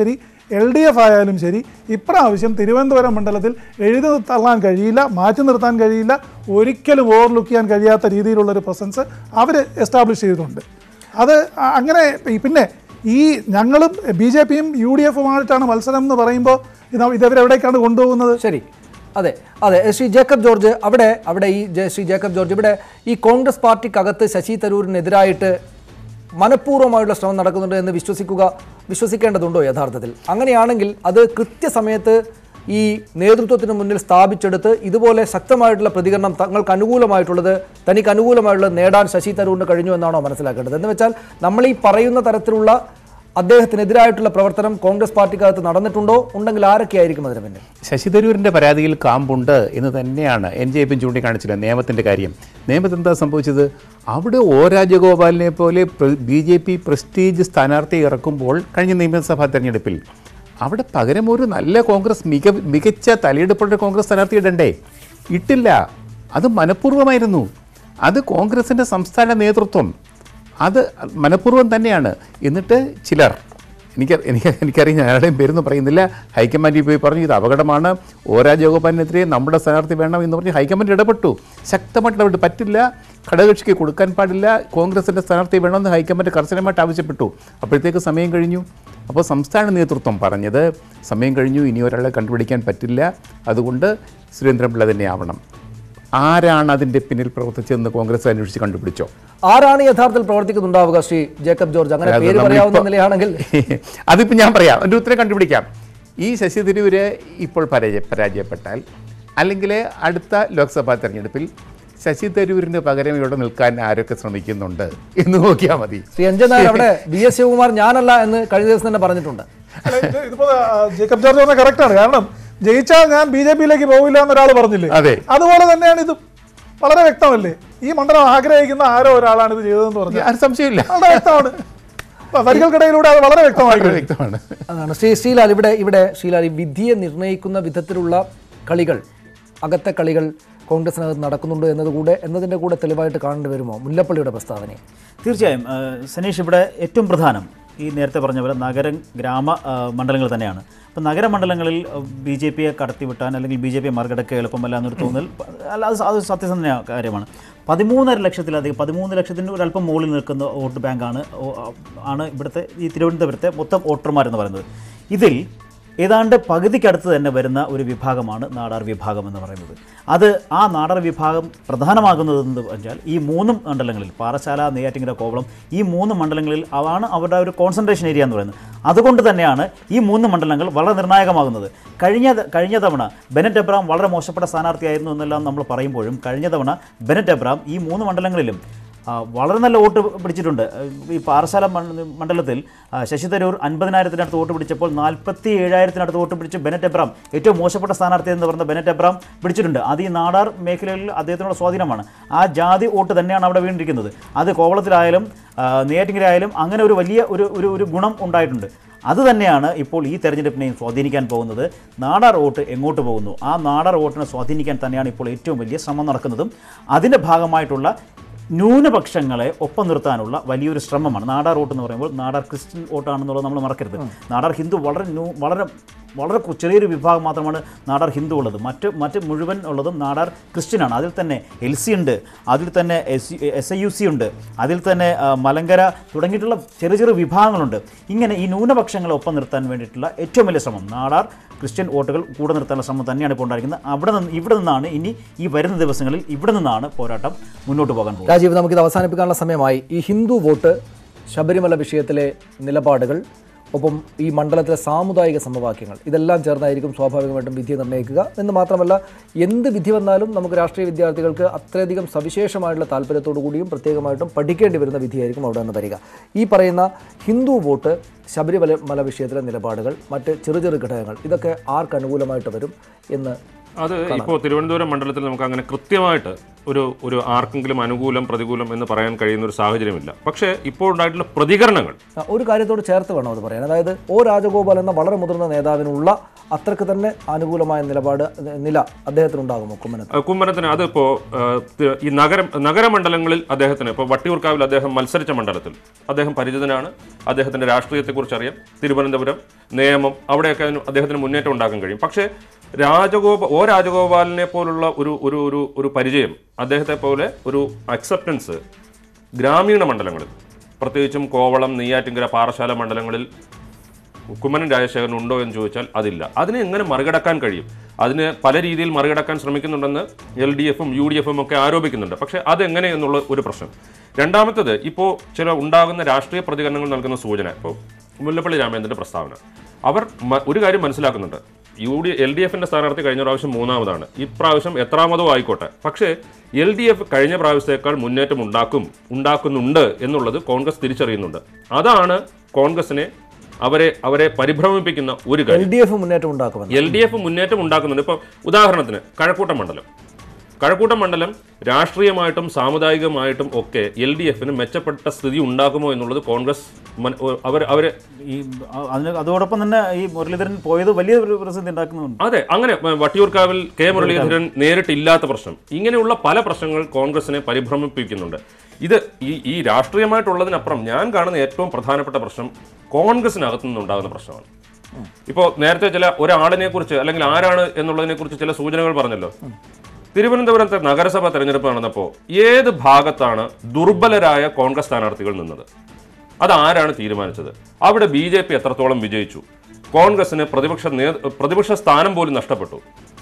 എൽ ഡി എഫ് ആയാലും ശരി ഇപ്രാവശ്യം തിരുവനന്തപുരം മണ്ഡലത്തിൽ എഴുതി തള്ളാൻ കഴിയില്ല മാറ്റി നിർത്താൻ കഴിയില്ല ഒരിക്കലും ഓവർലുക്ക് ചെയ്യാൻ കഴിയാത്ത രീതിയിലുള്ളൊരു പ്രസൻസ് അവർ എസ്റ്റാബ്ലിഷ് ചെയ്തിട്ടുണ്ട് അത് അ- അങ്ങനെ ഈ- പിന്നെ ഈ ഞങ്ങളും ബി ജെ പിയും യു ഡി എഫുമായിട്ടാണ് മത്സരം എന്ന് പറയുമ്പോൾ ഇത് ഇതവരെവിടേക്കാണ് കൊണ്ടുപോകുന്നത് ശരി അതെ അതെ ശ്രീ ജേക്കബ് ജോർജ് അവിടെ അവിടെ ഈ ജെ- ശ്രീ ജേക്കബ് ജോർജ് ഇവിടെ ഈ കോൺഗ്രസ് പാർട്ടിക്കകത്ത് ശശി തരൂരിനെതിരായിട്ട് മനഃപൂർവ്വമായുള്ള ശ്രമം നടക്കുന്നുണ്ട് എന്ന് വിശ്വസിക്കുക വിശ്വസിക്കേണ്ടതുണ്ടോ യഥാർത്ഥത്തിൽ അങ്ങനെയാണെങ്കിൽ അത് കൃത്യസമയത്ത് ഈ നേതൃത്വത്തിന് മുന്നിൽ സ്ഥാപിച്ചെടുത്ത് ഇതുപോലെ ശക്തമായിട്ടുള്ള പ്രതികരണം തങ്ങൾക്ക് അനുകൂലമായിട്ടുള്ളത് തനിക്ക് അനുകൂലമായിട്ടുള്ളത് നേടാൻ ശശി തരൂരിന് കഴിഞ്ഞു എന്നാണോ മനസ്സിലാക്കേണ്ടത് എന്ന് വെച്ചാൽ നമ്മൾ ഈ പറയുന്ന തരത്തിലുള്ള അദ്ദേഹത്തിനെതിരായിട്ടുള്ള പ്രവർത്തനം കോൺഗ്രസ് പാർട്ടിക്കകത്ത് നടന്നിട്ടുണ്ടോ ഉണ്ടെങ്കിൽ ആരൊക്കെയായിരിക്കും അതിന് പിന്നിൽ ശശി തരൂരിൻ്റെ പരാതിയിൽ കാമ്പുണ്ട് എന്ന് തന്നെയാണ് എൻ ജെ പിയും ചൂണ്ടിക്കാണിച്ചില്ല നിയമത്തിൻ്റെ കാര്യം നിയമത്തിൽ എന്താ സംഭവിച്ചത് അവിടെ ഒ രാജഗോപാലിനെ പോലെ ബി ജെ പി പ്രസ്റ്റീജ് സ്ഥാനാർത്ഥി ഇറക്കുമ്പോൾ കഴിഞ്ഞ നിയമസഭാ തെരഞ്ഞെടുപ്പിൽ അവിടെ പകരം ഒരു നല്ല കോൺഗ്രസ് മിക മികച്ച തലയെടുപ്പുള്ള കോൺഗ്രസ് സ്ഥാനാർത്ഥി ഇടണ്ടേ ഇട്ടില്ല അത് മനഃപൂർവ്വമായിരുന്നു അത് കോൺഗ്രസിൻ്റെ സംസ്ഥാന നേതൃത്വം അത് മനഃപൂർവ്വം തന്നെയാണ് എന്നിട്ട് ചിലർ എനിക്ക് എനിക്ക് എനിക്കറിയാം ഞാൻ ആരുടെയും പേരൊന്നും പറയുന്നില്ല ഹൈക്കമാൻഡിൽ പോയി പറഞ്ഞു ഇത് അപകടമാണ് ഓ രാജഗോപാലിനെതിരെ നമ്മുടെ സ്ഥാനാർത്ഥി വേണം എന്ന് പറഞ്ഞ് ഹൈക്കമാൻഡ് ഇടപെട്ടു ശക്തമായിട്ട് ഇടപെട്ടു പറ്റില്ല ഘടകകക്ഷിക്ക് കൊടുക്കാൻ പാടില്ല കോൺഗ്രസിൻ്റെ സ്ഥാനാർത്ഥി വേണമെന്ന് ഹൈക്കമാൻഡ് കർശനമായിട്ട് ആവശ്യപ്പെട്ടു അപ്പോഴത്തേക്ക് സമയം കഴിഞ്ഞു അപ്പോൾ സംസ്ഥാന നേതൃത്വം പറഞ്ഞത് സമയം കഴിഞ്ഞു ഇനി ഒരാളെ കണ്ടുപിടിക്കാൻ പറ്റില്ല അതുകൊണ്ട് സുരേന്ദ്രൻപിള്ള തന്നെ ആവണം ആരാണ് അതിൻ്റെ പിന്നിൽ പ്രവർത്തിച്ചതെന്ന് കോൺഗ്രസ് അന്വേഷിച്ച് കണ്ടുപിടിച്ചോ ആരാണ് യഥാർത്ഥത്തിൽ പ്രവർത്തിക്കുന്നുണ്ടാവുക ശ്രീ ജേക്കബ് ജോർജ് അങ്ങനെ അത് പേര് നമ്മളിപ്പോ- പറയാവുന്ന നിലയാണെങ്കിൽ അതിപ്പോൾ ഞാൻ പറയാം എൻ്റെ ഉത്തരം കണ്ടുപിടിക്കാം ഈ ശശി തരൂര് ഇപ്പോൾ പരാജയ പരാജയപ്പെട്ടാൽ അല്ലെങ്കിൽ അടുത്ത ലോക്സഭാ തെരഞ്ഞെടുപ്പിൽ ശശി തരൂരിന് പകരം ഇവിടെ നിൽക്കാൻ ആരൊക്കെ ശ്രമിക്കുന്നുണ്ട് എന്ന് നോക്കിയാൽ മതി ശ്രീ അഞ്ജൻ നായർ അവിടെ ബി എസ് ശിവകുമാർ ഞാനല്ല എന്ന് കഴിഞ്ഞ ദിവസം തന്നെ പറഞ്ഞിട്ടുണ്ട് അല്ല, ഇത് ഇതിപ്പോ ആ, ജേക്കബ് ജോർജ് പറഞ്ഞ കറക്റ്റ് ആണ് കാരണം ജയിച്ചാൽ ഞാൻ ബി ജെ പിയിലേക്ക് പോകില്ല എന്നൊരാൾ പറഞ്ഞില്ലേ അതെ. അതുപോലെ തന്നെയാണ് ഇത് വളരെ വ്യക്തമല്ലേ ഈ മണ്ഡലം ആഗ്രഹിക്കുന്ന ആരോ ഒരാളാണ് ഇത് ചെയ്തതെന്ന് പറഞ്ഞത് ആരും സംശയമില്ല വളരെ വ്യക്തമാണ് അപ്പൊ വരികൾക്കിടയിലൂടെ അത് വളരെ വ്യക്തമായി വളരെ വ്യക്തമാണ് അതാണ് ശ്രീ ശ്രീലാൽ ഇവിടെ ഇവിടെ ശ്രീലാൽ ഈ വിധിയെ നിർണ്ണയിക്കുന്ന വിധത്തിലുള്ള കളികൾ അകത്തെ കളികൾ കോൺഗ്രസിനകത്ത് നടക്കുന്നുണ്ട് എന്നതുകൂടെ എന്നതിൻ്റെ കൂടെ തെളിവായിട്ട് കാണേണ്ടി വരുമോ മുല്ലപ്പള്ളിയുടെ പ്രസ്താവനയെ തീർച്ചയായും ആ, സനീഷ് ഇവിടെ ഏറ്റവും പ്രധാനം ഈ നേരത്തെ പറഞ്ഞ പോലെ നഗര ഗ്രാമ ആ, മണ്ഡലങ്ങൾ തന്നെയാണ് അപ്പോൾ നഗരമണ്ഡലങ്ങളിൽ ബി ജെ പിയെ കടത്തിവിട്ടാൻ അല്ലെങ്കിൽ ബി ജെ പിയെ മറികടക്കുക എളുപ്പമല്ല എന്നൊരു തോന്നൽ അല്ല അത് സ- അത് സത്യസന്ധ കാര്യമാണ് പതിമൂന്നര ലക്ഷത്തിലധികം പതിമൂന്ന് ലക്ഷത്തിൻ്റെ ഒരല്പം മുകളിൽ നിൽക്കുന്ന വോട്ട് ബാങ്കാണ് ഓ- ആണ് ഇവിടുത്തെ ഈ തിരുവനന്തപുരത്തെ മൊത്തം വോട്ടർമാരെന്ന് പറയുന്നത് ഇതിൽ ഏതാണ്ട് പകുതിക്കടുത്ത് തന്നെ വരുന്ന ഒരു വിഭാഗമാണ് നാടാർ വിഭാഗം എന്ന് പറയുന്നത് അത് ആ നാടാർ വിഭാഗം പ്രധാനമാകുന്നതെന്ന് വെച്ചാൽ ഈ മൂന്ന് മണ്ഡലങ്ങളിൽ പാറശാല നെയ്യാറ്റിങ്കര കോവളം ഈ മൂന്ന് മണ്ഡലങ്ങളിൽ അതാണ് അവരുടെ ഒരു കോൺസെൻട്രേഷൻ ഏരിയ എന്ന് പറയുന്നത് അതുകൊണ്ട് തന്നെയാണ് ഈ മൂന്ന് മണ്ഡലങ്ങൾ വളരെ നിർണായകമാകുന്നത് കഴിഞ്ഞ ത- കഴിഞ്ഞ തവണ ബെനറ്റ് എബ്രാം വളരെ മോശപ്പെട്ട സ്ഥാനാർത്ഥിയായിരുന്നു എന്നെല്ലാം നമ്മൾ പറയുമ്പോഴും കഴിഞ്ഞ തവണ ബെനറ്റ് എബ്രാം ഈ മൂന്ന് മണ്ഡലങ്ങളിലും ആ, വളരെ നല്ല വോട്ട് പിടിച്ചിട്ടുണ്ട് ഈ പാറശാല മണ്ഡ- മണ്ഡലത്തിൽ ആ, ശശി തരൂർ അൻപതിനായിരത്തിനടുത്ത് വോട്ട് പിടിച്ചപ്പോൾ നാൽപ്പത്തി ഏഴായിരത്തിനടുത്ത് വോട്ട് പിടിച്ച് ബെനറ്റ് എബ്രാം ഏറ്റവും മോശപ്പെട്ട സ്ഥാനാർത്ഥി എന്ന് പറഞ്ഞ ബെനറ്റ് എബ്രാം പിടിച്ചിട്ടുണ്ട് അത് ഈ നാടാർ മേഖലയിൽ അദ്ദേഹത്തിനുള്ള സ്വാധീനമാണ് ആ ജാതി വോട്ട് തന്നെയാണ് അവിടെ വീണ്ടിരിക്കുന്നത് അത് കോവളത്തിലായാലും ആ, നെയ്യാറ്റിങ്കരായാലും അങ്ങനെ ഒരു വലിയ ഒരു ഒരു ഒരു ഗുണം ഉണ്ടായിട്ടുണ്ട് അത് തന്നെയാണ് ഇപ്പോൾ ഈ തെരഞ്ഞെടുപ്പിനെയും സ്വാധീനിക്കാൻ പോകുന്നത് നാടാർ വോട്ട് എങ്ങോട്ട് പോകുന്നു ആ നാടാർ വോട്ടിനെ സ്വാധീനിക്കാൻ തന്നെയാണ് ഇപ്പോൾ ഏറ്റവും വലിയ ശ്രമം നടക്കുന്നതും അതിൻ്റെ ഭാഗമായിട്ടുള്ള ന്യൂനപക്ഷങ്ങളെ ഒപ്പം നിർത്താനുള്ള വലിയൊരു ശ്രമമാണ് നാടാർ വോട്ട് എന്ന് പറയുമ്പോൾ നാടാർ ക്രിസ്ത്യൻ വോട്ടാണെന്നുള്ളത് നമ്മൾ മറക്കരുത് നാടാർ ഹിന്ദു വളരെ ന്യൂ വളരെ വളരെ കു- ചെറിയൊരു വിഭാഗം മാത്രമാണ് നാടാർ ഹിന്ദു ഉള്ളത് മറ്റ് മറ്റ് മുഴുവൻ ഉള്ളതും നാടാർ ക്രിസ്ത്യനാണ് അതിൽ തന്നെ എൽ സി ഉണ്ട് അതിൽ തന്നെ S S I U C ഉണ്ട് അതിൽ തന്നെ ആ, മലങ്കര തുടങ്ങിയിട്ടുള്ള ചെറിയ ചെറിയ വിഭാഗങ്ങളുണ്ട് ഇങ്ങനെ ഈ ന്യൂനപക്ഷങ്ങളെ ഒപ്പം നിർത്താൻ വേണ്ടിയിട്ടുള്ള ഏറ്റവും വലിയ ശ്രമം നാടാർ ക്രിസ്ത്യൻ വോട്ടുകൾ കൂടെ നിർത്താനുള്ള ശ്രമം തന്നെയാണ് ഇപ്പോൾ ഉണ്ടായിരിക്കുന്നത് അവിടെ നിന്ന് ഇവിടെ നിന്നാണ് ഇനി ഈ വരുന്ന ദിവസങ്ങളിൽ ഇവിടെ നിന്നാണ് പോരാട്ടം മുന്നോട്ട് പോകാൻ പോകുന്നത് രാജീവ് നമുക്കിത് അവസാനിപ്പിക്കാനുള്ള സമയമായി ഈ ഹിന്ദു വോട്ട് ശബരിമല വിഷയത്തിലെ നിലപാടുകൾ ഒപ്പം ഈ മണ്ഡലത്തിലെ സാമുദായിക സമവാക്യങ്ങൾ ഇതെല്ലാം ചേർന്നായിരിക്കും സ്വാഭാവികമായിട്ടും വിധി നിർണ്ണയിക്കുക എന്ന് മാത്രമല്ല എന്ത് വിധി വന്നാലും നമുക്ക് രാഷ്ട്രീയ വിദ്യാർത്ഥികൾക്ക് അത്രയധികം സവിശേഷമായിട്ടുള്ള താല്പര്യത്തോടു കൂടിയും പ്രത്യേകമായിട്ടും പഠിക്കേണ്ടി വരുന്ന വിധിയായിരിക്കും അവിടെ നിന്ന് വരിക ഈ പറയുന്ന ഹിന്ദു വോട്ട് ശബരിമല മല വിഷയത്തിലെ നിലപാടുകൾ മറ്റ് ചെറു ചെറു ഘടകങ്ങൾ ഇതൊക്കെ ആർക്ക് അനുകൂലമായിട്ട് വരും എന്ന് അത് ഇപ്പോൾ തിരുവനന്തപുരം മണ്ഡലത്തിൽ നമുക്ക് അങ്ങനെ കൃത്യമായിട്ട് ഒരു ഒരു ആർക്കെങ്കിലും അനുകൂലം പ്രതികൂലം എന്ന് പറയാൻ കഴിയുന്ന ഒരു സാഹചര്യമില്ല പക്ഷേ ഇപ്പോൾ ഉണ്ടായിട്ടുള്ള പ്രതികരണങ്ങൾ ആ, ഒരു കാര്യത്തോട് ചേർത്ത് വേണം അത് പറയാൻ അതായത് ഒ രാജഗോപാൽ എന്ന വളരെ മുതിർന്ന നേതാവിനുള്ള അത്രക്ക് തന്നെ അനുകൂലമായ നിലപാട് നില അദ്ദേഹത്തിനുണ്ടാകുമോ കുമ്മനത്ത് അഹ് കുമ്മനത്തിന് അതിപ്പോ അഹ് തി- ഈ നഗരം നഗരമണ്ഡലങ്ങളിൽ അദ്ദേഹത്തിന് ഇപ്പോൾ വട്ടിയൂർക്കാവിൽ അദ്ദേഹം മത്സരിച്ച മണ്ഡലത്തിൽ അദ്ദേഹം പരിചിതനാണ് അദ്ദേഹത്തിന്റെ രാഷ്ട്രീയത്തെക്കുറിച്ച് അറിയാം തിരുവനന്തപുരം നിയമം അവിടെയൊക്കെ അതിന് അദ്ദേഹത്തിന് മുന്നേറ്റം ഉണ്ടാക്കാൻ കഴിയും പക്ഷേ രാജഗോപാൽ ഒ രാജഗോപാലിനെ പോലുള്ള ഒരു ഒരു ഒരു ഒരു പരിചയം അദ്ദേഹത്തെ പോലെ ഒരു അക്സെപ്റ്റൻസ് ഗ്രാമീണ മണ്ഡലങ്ങളിൽ പ്രത്യേകിച്ചും കോവളം നെയ്യാറ്റിങ്കര പാറശാല മണ്ഡലങ്ങളിൽ കുമ്മനം രാജശേഖരൻ ഉണ്ടോ എന്ന് ചോദിച്ചാൽ അതില്ല അതിനെ എങ്ങനെ മറികടക്കാൻ കഴിയും അതിന് പല രീതിയിൽ മറികടക്കാൻ ശ്രമിക്കുന്നുണ്ടെന്ന് എൽ ഡി എഫും യു ഡി എഫും ഒക്കെ ആരോപിക്കുന്നുണ്ട് പക്ഷേ അതെങ്ങനെ എന്നുള്ള ഒരു പ്രശ്നം രണ്ടാമത്തത് ഇപ്പോൾ ചില ഉണ്ടാകുന്ന രാഷ്ട്രീയ പ്രതികരണങ്ങൾ നൽകുന്ന സൂചന ഇപ്പോൾ മുല്ലപ്പള്ളി രാമചന്ദ്രൻ്റെ പ്രസ്താവന അവർ മ- ഒരു കാര്യം മനസ്സിലാക്കുന്നുണ്ട് യു ഡി എൽ ഡി എഫിന്റെ സ്ഥാനാർത്ഥി കഴിഞ്ഞ പ്രാവശ്യം മൂന്നാമതാണ് ഇപ്രാവശ്യം എത്രാമതോ ആയിക്കോട്ടെ പക്ഷേ എൽ ഡി എഫ് കഴിഞ്ഞ പ്രാവശ്യത്തേക്കാൾ മുന്നേറ്റം ഉണ്ടാക്കും ഉണ്ടാക്കുന്നുണ്ട് എന്നുള്ളത് കോൺഗ്രസ് തിരിച്ചറിയുന്നുണ്ട് അതാണ് കോൺഗ്രസിനെ അവരെ അവരെ പരിഭ്രമിപ്പിക്കുന്ന ഒരു എൽ കാര്യം ഡി എഫ് മുന്നേറ്റം ഉണ്ടാക്കുമെന്ന് എൽ ഡി എഫ് മുന്നേറ്റം ഉണ്ടാക്കുന്നുണ്ട് ഇപ്പോൾ ഉദാഹരണത്തിന് കഴക്കൂട്ടം മണ്ഡലം കഴക്കൂട്ടം മണ്ഡലം രാഷ്ട്രീയമായിട്ടും സാമുദായികമായിട്ടും ഒക്കെ എൽ ഡി എഫിന് മെച്ചപ്പെട്ട സ്ഥിതി ഉണ്ടാക്കുമോ എന്നുള്ളത് കോൺഗ്രസ് മൻ- അവർ അവർ ഈ അ- അതിന് അതോടൊപ്പം തന്നെ ഈ മുരളീധരൻ പോയത് വലിയ ഒരു പ്രതിസന്ധി ഉണ്ടാക്കുന്നുണ്ട് അതെ അങ്ങനെ വ- വട്ടിയൂർക്കാവിൽ കെ മുരളീധരൻ നേരിട്ടില്ലാത്ത പ്രശ്നം ഇങ്ങനെയുള്ള പല പ്രശ്നങ്ങൾ കോൺഗ്രസിനെ പരിഭ്രമിപ്പിക്കുന്നുണ്ട് ഇത് ഈ ഈ രാഷ്ട്രീയമായിട്ടുള്ളതിനപ്പുറം ഞാൻ കാണുന്ന ഏറ്റവും പ്രധാനപ്പെട്ട പ്രശ്നം കോൺഗ്രസിനകത്തു നിന്നുണ്ടാകുന്ന പ്രശ്നമാണ് ഇപ്പോൾ നേരത്തെ ചില ഒരാളിനെ കുറിച്ച് അല്ലെങ്കിൽ ആരാണ് എന്നുള്ളതിനെ കുറിച്ച് ചില സൂചനകൾ പറഞ്ഞല്ലോ തിരുവനന്തപുരത്തെ നഗരസഭ തെരഞ്ഞെടുപ്പ് നടന്നപ്പോൾ ഏത് ഭാഗത്താണ് ദുർബലരായ കോൺഗ്രസ് സ്ഥാനാർത്ഥികൾ നിന്നത് അതാരാണ് തീരുമാനിച്ചത് അവിടെ ബി ജെ പി എത്രത്തോളം വിജയിച്ചു കോൺഗ്രസിന് പ്രതിപക്ഷ നേ പ്രതിപക്ഷ സ്ഥാനം പോലും നഷ്ടപ്പെട്ടു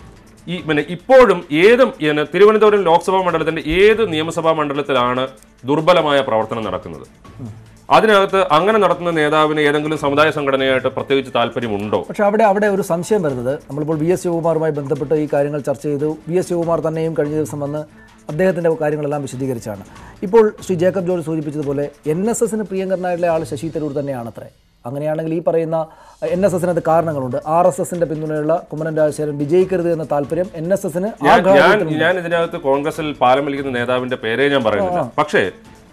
ഈ പിന്നെ ഇപ്പോഴും ഏത് പിന്നെ തിരുവനന്തപുരം ലോക്സഭാ മണ്ഡലത്തിന്റെ ഏത് നിയമസഭാ മണ്ഡലത്തിലാണ് ദുർബലമായ പ്രവർത്തനം നടക്കുന്നത് അതിനകത്ത് അങ്ങനെ നടത്തുന്ന നേതാവിന് ഏതെങ്കിലും സമുദായ സംഘടനയായിട്ട് പ്രത്യേകിച്ച് താല്പര്യമുണ്ടോ പക്ഷേ അവിടെ അവിടെ ഒരു സംശയം വരുന്നത് നമ്മളിപ്പോൾ വി എസ് ശിവകുമാറുമായി ബന്ധപ്പെട്ട് ഈ കാര്യങ്ങൾ ചർച്ച ചെയ്തു വി എസ് ശിവകുമാർ തന്നെയും കഴിഞ്ഞ ദിവസം വന്ന് അദ്ദേഹത്തിൻ്റെ കാര്യങ്ങളെല്ലാം വിശദീകരിച്ചാണ് ഇപ്പോൾ ശ്രീ ജേക്കബ് ജോർജ് സൂചിപ്പിച്ചതുപോലെ എൻ എസ് എസിന് പ്രിയങ്കരനായിട്ടുള്ള ആൾ ശശി തരൂർ തന്നെയാണത്രേ അങ്ങനെയാണെങ്കിൽ ഈ പറയുന്ന എൻ എസ് എസിനത് കാരണങ്ങളുണ്ട് ആർ എസ് എസിന്റെ പിന്തുണയുള്ള കുമ്മനം രാജശേഖരൻ വിജയിക്കരുത് എന്ന താല്പര്യം എൻ എസ് എസിന് ആ ഞാൻ ഞാൻ ഘടകത്തിൽ ഞാൻ ഇതിനകത്ത് കോൺഗ്രസിൽ പാലം വലിക്കുന്ന നേതാവിന്റെ പേരേ ഞാൻ പറയുന്നില്ല പക്ഷേ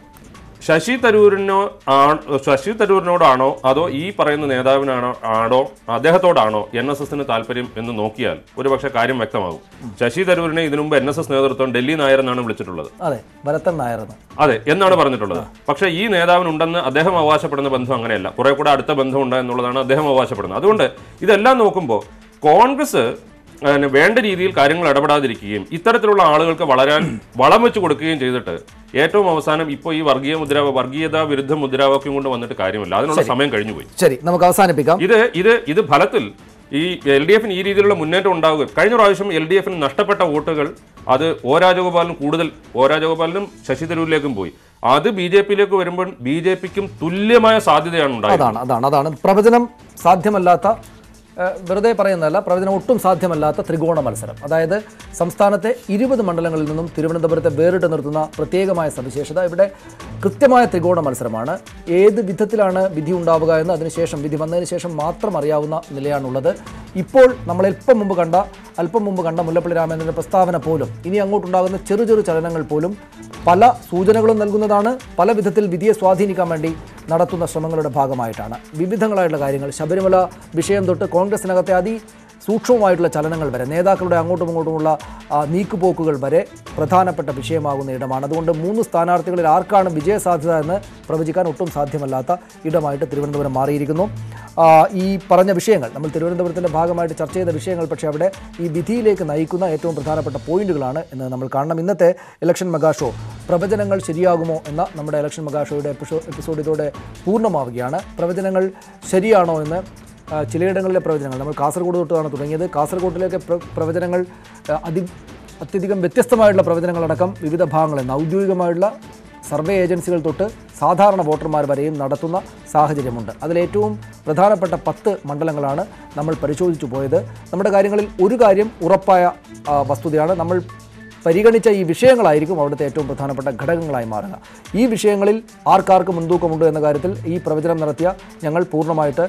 ശശി തരൂരിനോ ആണ് ശശി തരൂരിനോടാണോ അതോ ഈ പറയുന്ന നേതാവിനാണോ ആണോ അദ്ദേഹത്തോടാണോ എൻ എസ് എസിന് താല്പര്യം എന്ന് നോക്കിയാൽ ഒരുപക്ഷെ കാര്യം വ്യക്തമാകും ശശി തരൂരിനെ ഇതിനു മുമ്പ് എൻ എസ് എസ് നേതൃത്വം ഡൽഹി നായർ എന്നാണ് വിളിച്ചിട്ടുള്ളത് അതെ ഭരതൻ നായർന്ന് അതെ എന്നാണ് പറഞ്ഞിട്ടുള്ളത് പക്ഷേ ഈ നേതാവിനുണ്ടെന്ന് അദ്ദേഹം അവകാശപ്പെടുന്ന ബന്ധം അങ്ങനെയല്ല കുറെ കൂടെ അടുത്ത ബന്ധമുണ്ട് എന്നുള്ളതാണ് അദ്ദേഹം അവകാശപ്പെടുന്നത് അതുകൊണ്ട് ഇതെല്ലാം നോക്കുമ്പോൾ കോൺഗ്രസ് അതിന് വേണ്ട രീതിയിൽ കാര്യങ്ങൾ ഇടപെടാതിരിക്കുകയും ഇത്തരത്തിലുള്ള ആളുകൾക്ക് വളരാൻ വളം വെച്ച് കൊടുക്കുകയും ചെയ്തിട്ട് ഏറ്റവും അവസാനം ഇപ്പോൾ ഈ വർഗീയ മുദ്ര വർഗീയത വിരുദ്ധ മുദ്രാവാക്യം കൊണ്ട് വന്നിട്ട് കാര്യമില്ല അതിനുള്ള സമയം കഴിഞ്ഞുപോയി ശരി നമുക്ക് അവസാനിപ്പിക്കാം ഇത് ഇത് ഇത് ഫലത്തിൽ ഈ എൽ ഡി എഫിന് ഈ രീതിയിലുള്ള മുന്നേറ്റം ഉണ്ടാവുക കഴിഞ്ഞ പ്രാവശ്യം എൽ ഡി എഫിന് നഷ്ടപ്പെട്ട വോട്ടുകൾ അത് ഒ രാജഗോപാലിനും കൂടുതൽ ഒ രാജഗോപാലിനും ശശി തരൂരിലേക്കും പോയി അത് ബി ജെ പിയിലേക്ക് വരുമ്പോൾ ബി ജെ പിക്കും തുല്യമായ സാധ്യതയാണ് ഉണ്ടായത് അതാണ് അതാണ് അതാണ് പ്രവചനം സാധ്യമല്ലാത്ത ഏഹ്, വെറുതെ പറയുന്നതല്ല പ്രവചനം ഒട്ടും സാധ്യമല്ലാത്ത ത്രികോണ മത്സരം അതായത് സംസ്ഥാനത്തെ ഇരുപത് മണ്ഡലങ്ങളിൽ നിന്നും തിരുവനന്തപുരത്തെ വേറിട്ട് നിർത്തുന്ന പ്രത്യേകമായ സവിശേഷത ഇവിടെ കൃത്യമായ ത്രികോണ മത്സരമാണ് ഏത് വിധത്തിലാണ് വിധി ഉണ്ടാവുക എന്ന് അതിനുശേഷം വിധി വന്നതിന് ശേഷം മാത്രം അറിയാവുന്ന നിലയാണുള്ളത് ഇപ്പോൾ നമ്മൾ അല്പം മുമ്പ് കണ്ട അല്പം മുമ്പ് കണ്ട മുല്ലപ്പള്ളി രാമചന്ദ്രൻ്റെ പ്രസ്താവന പോലും ഇനി അങ്ങോട്ടുണ്ടാകുന്ന ചെറു ചെറു ചലനങ്ങൾ പോലും പല സൂചനകളും നൽകുന്നതാണ് പല വിധത്തിൽ വിധിയെ സ്വാധീനിക്കാൻ വേണ്ടി നടത്തുന്ന ശ്രമങ്ങളുടെ ഭാഗമായിട്ടാണ് വിവിധങ്ങളായിട്ടുള്ള കാര്യങ്ങൾ ശബരിമല വിഷയം തൊട്ട് കോൺഗ്രസിനകത്തെ അതി സൂക്ഷ്മമായിട്ടുള്ള ചലനങ്ങൾ വരെ നേതാക്കളുടെ അങ്ങോട്ടും ഇങ്ങോട്ടുമുള്ള ആ, നീക്കുപോക്കുകൾ വരെ പ്രധാനപ്പെട്ട വിഷയമാകുന്ന ഇടമാണ് അതുകൊണ്ട് മൂന്ന് സ്ഥാനാർത്ഥികളിൽ ആർക്കാണ് വിജയസാധ്യത എന്ന് പ്രവചിക്കാൻ ഒട്ടും സാധ്യമല്ലാത്ത ഇടമായിട്ട് തിരുവനന്തപുരം മാറിയിരിക്കുന്നു ആ, ഈ പറഞ്ഞ വിഷയങ്ങൾ നമ്മൾ തിരുവനന്തപുരത്തിൻ്റെ ഭാഗമായിട്ട് ചർച്ച ചെയ്ത വിഷയങ്ങൾ പക്ഷേ അവിടെ ഈ വിധിയിലേക്ക് നയിക്കുന്ന ഏറ്റവും പ്രധാനപ്പെട്ട പോയിന്റുകളാണ് എന്ന് നമ്മൾ കാണണം ഇന്നത്തെ ഇലക്ഷൻ മെഗാ ഷോ പ്രവചനങ്ങൾ ശരിയാകുമോ എന്ന നമ്മുടെ ഇലക്ഷൻ മെഗാ ഷോയുടെ എപ്പിസോ എപ്പിസോഡ് ഇതോടെ പൂർണ്ണമാവുകയാണ് പ്രവചനങ്ങൾ ശരിയാണോ എന്ന് ആ, ചിലയിടങ്ങളിലെ പ്രവചനങ്ങൾ നമ്മൾ കാസർഗോഡ് തൊട്ടാണ് തുടങ്ങിയത് കാസർഗോഡിലേക്ക് പ്ര- പ്രവചനങ്ങൾ ആ, അതി അത്യധികം വ്യത്യസ്തമായിട്ടുള്ള പ്രവചനങ്ങളടക്കം വിവിധ ഭാഗങ്ങളിൽ നിന്ന് ഔദ്യോഗികമായിട്ടുള്ള സർവേ ഏജൻസികൾ തൊട്ട് സാധാരണ വോട്ടർമാർ വരെയും നടത്തുന്ന സാഹചര്യമുണ്ട് അതിലേറ്റവും പ്രധാനപ്പെട്ട പത്ത് മണ്ഡലങ്ങളാണ് നമ്മൾ പരിശോധിച്ചു പോയത് നമ്മുടെ കാര്യങ്ങളിൽ ഒരു കാര്യം ഉറപ്പായ ആ, വസ്തുതയാണ് നമ്മൾ പരിഗണിച്ച ഈ വിഷയങ്ങളായിരിക്കും അവിടുത്തെ ഏറ്റവും പ്രധാനപ്പെട്ട ഘടകങ്ങളായി മാറുക ഈ വിഷയങ്ങളിൽ ആർക്കാർക്ക് മുൻതൂക്കമുണ്ട് എന്ന കാര്യത്തിൽ ഈ പ്രവചനം നടത്തിയ ഞങ്ങൾ പൂർണ്ണമായിട്ട്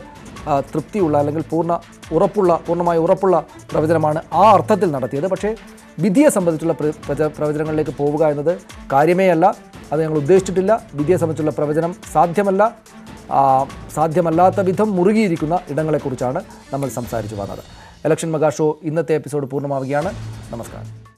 ആ, തൃപ്തിയുള്ള അല്ലെങ്കിൽ പൂർണ്ണ ഉറപ്പുള്ള പൂർണ്ണമായ ഉറപ്പുള്ള പ്രവചനമാണ് ആ അർത്ഥത്തിൽ നടത്തിയത് പക്ഷേ വിധിയെ സംബന്ധിച്ചുള്ള പ്ര- പ്രച- പ്രവചനങ്ങളിലേക്ക് പോവുക എന്നത് കാര്യമേ അല്ല അത് ഞങ്ങൾ ഉദ്ദേശിച്ചിട്ടില്ല വിധിയെ സംബന്ധിച്ചുള്ള പ്രവചനം സാധ്യമല്ല ആ, സാധ്യമല്ലാത്ത വിധം മുറുകിയിരിക്കുന്ന ഇടങ്ങളെക്കുറിച്ചാണ് നമ്മൾ സംസാരിച്ചു വന്നത് ഇലക്ഷൻ മെഗാ ഷോ ഇന്നത്തെ എപ്പിസോഡ് പൂർണ്ണമാവുകയാണ് നമസ്കാരം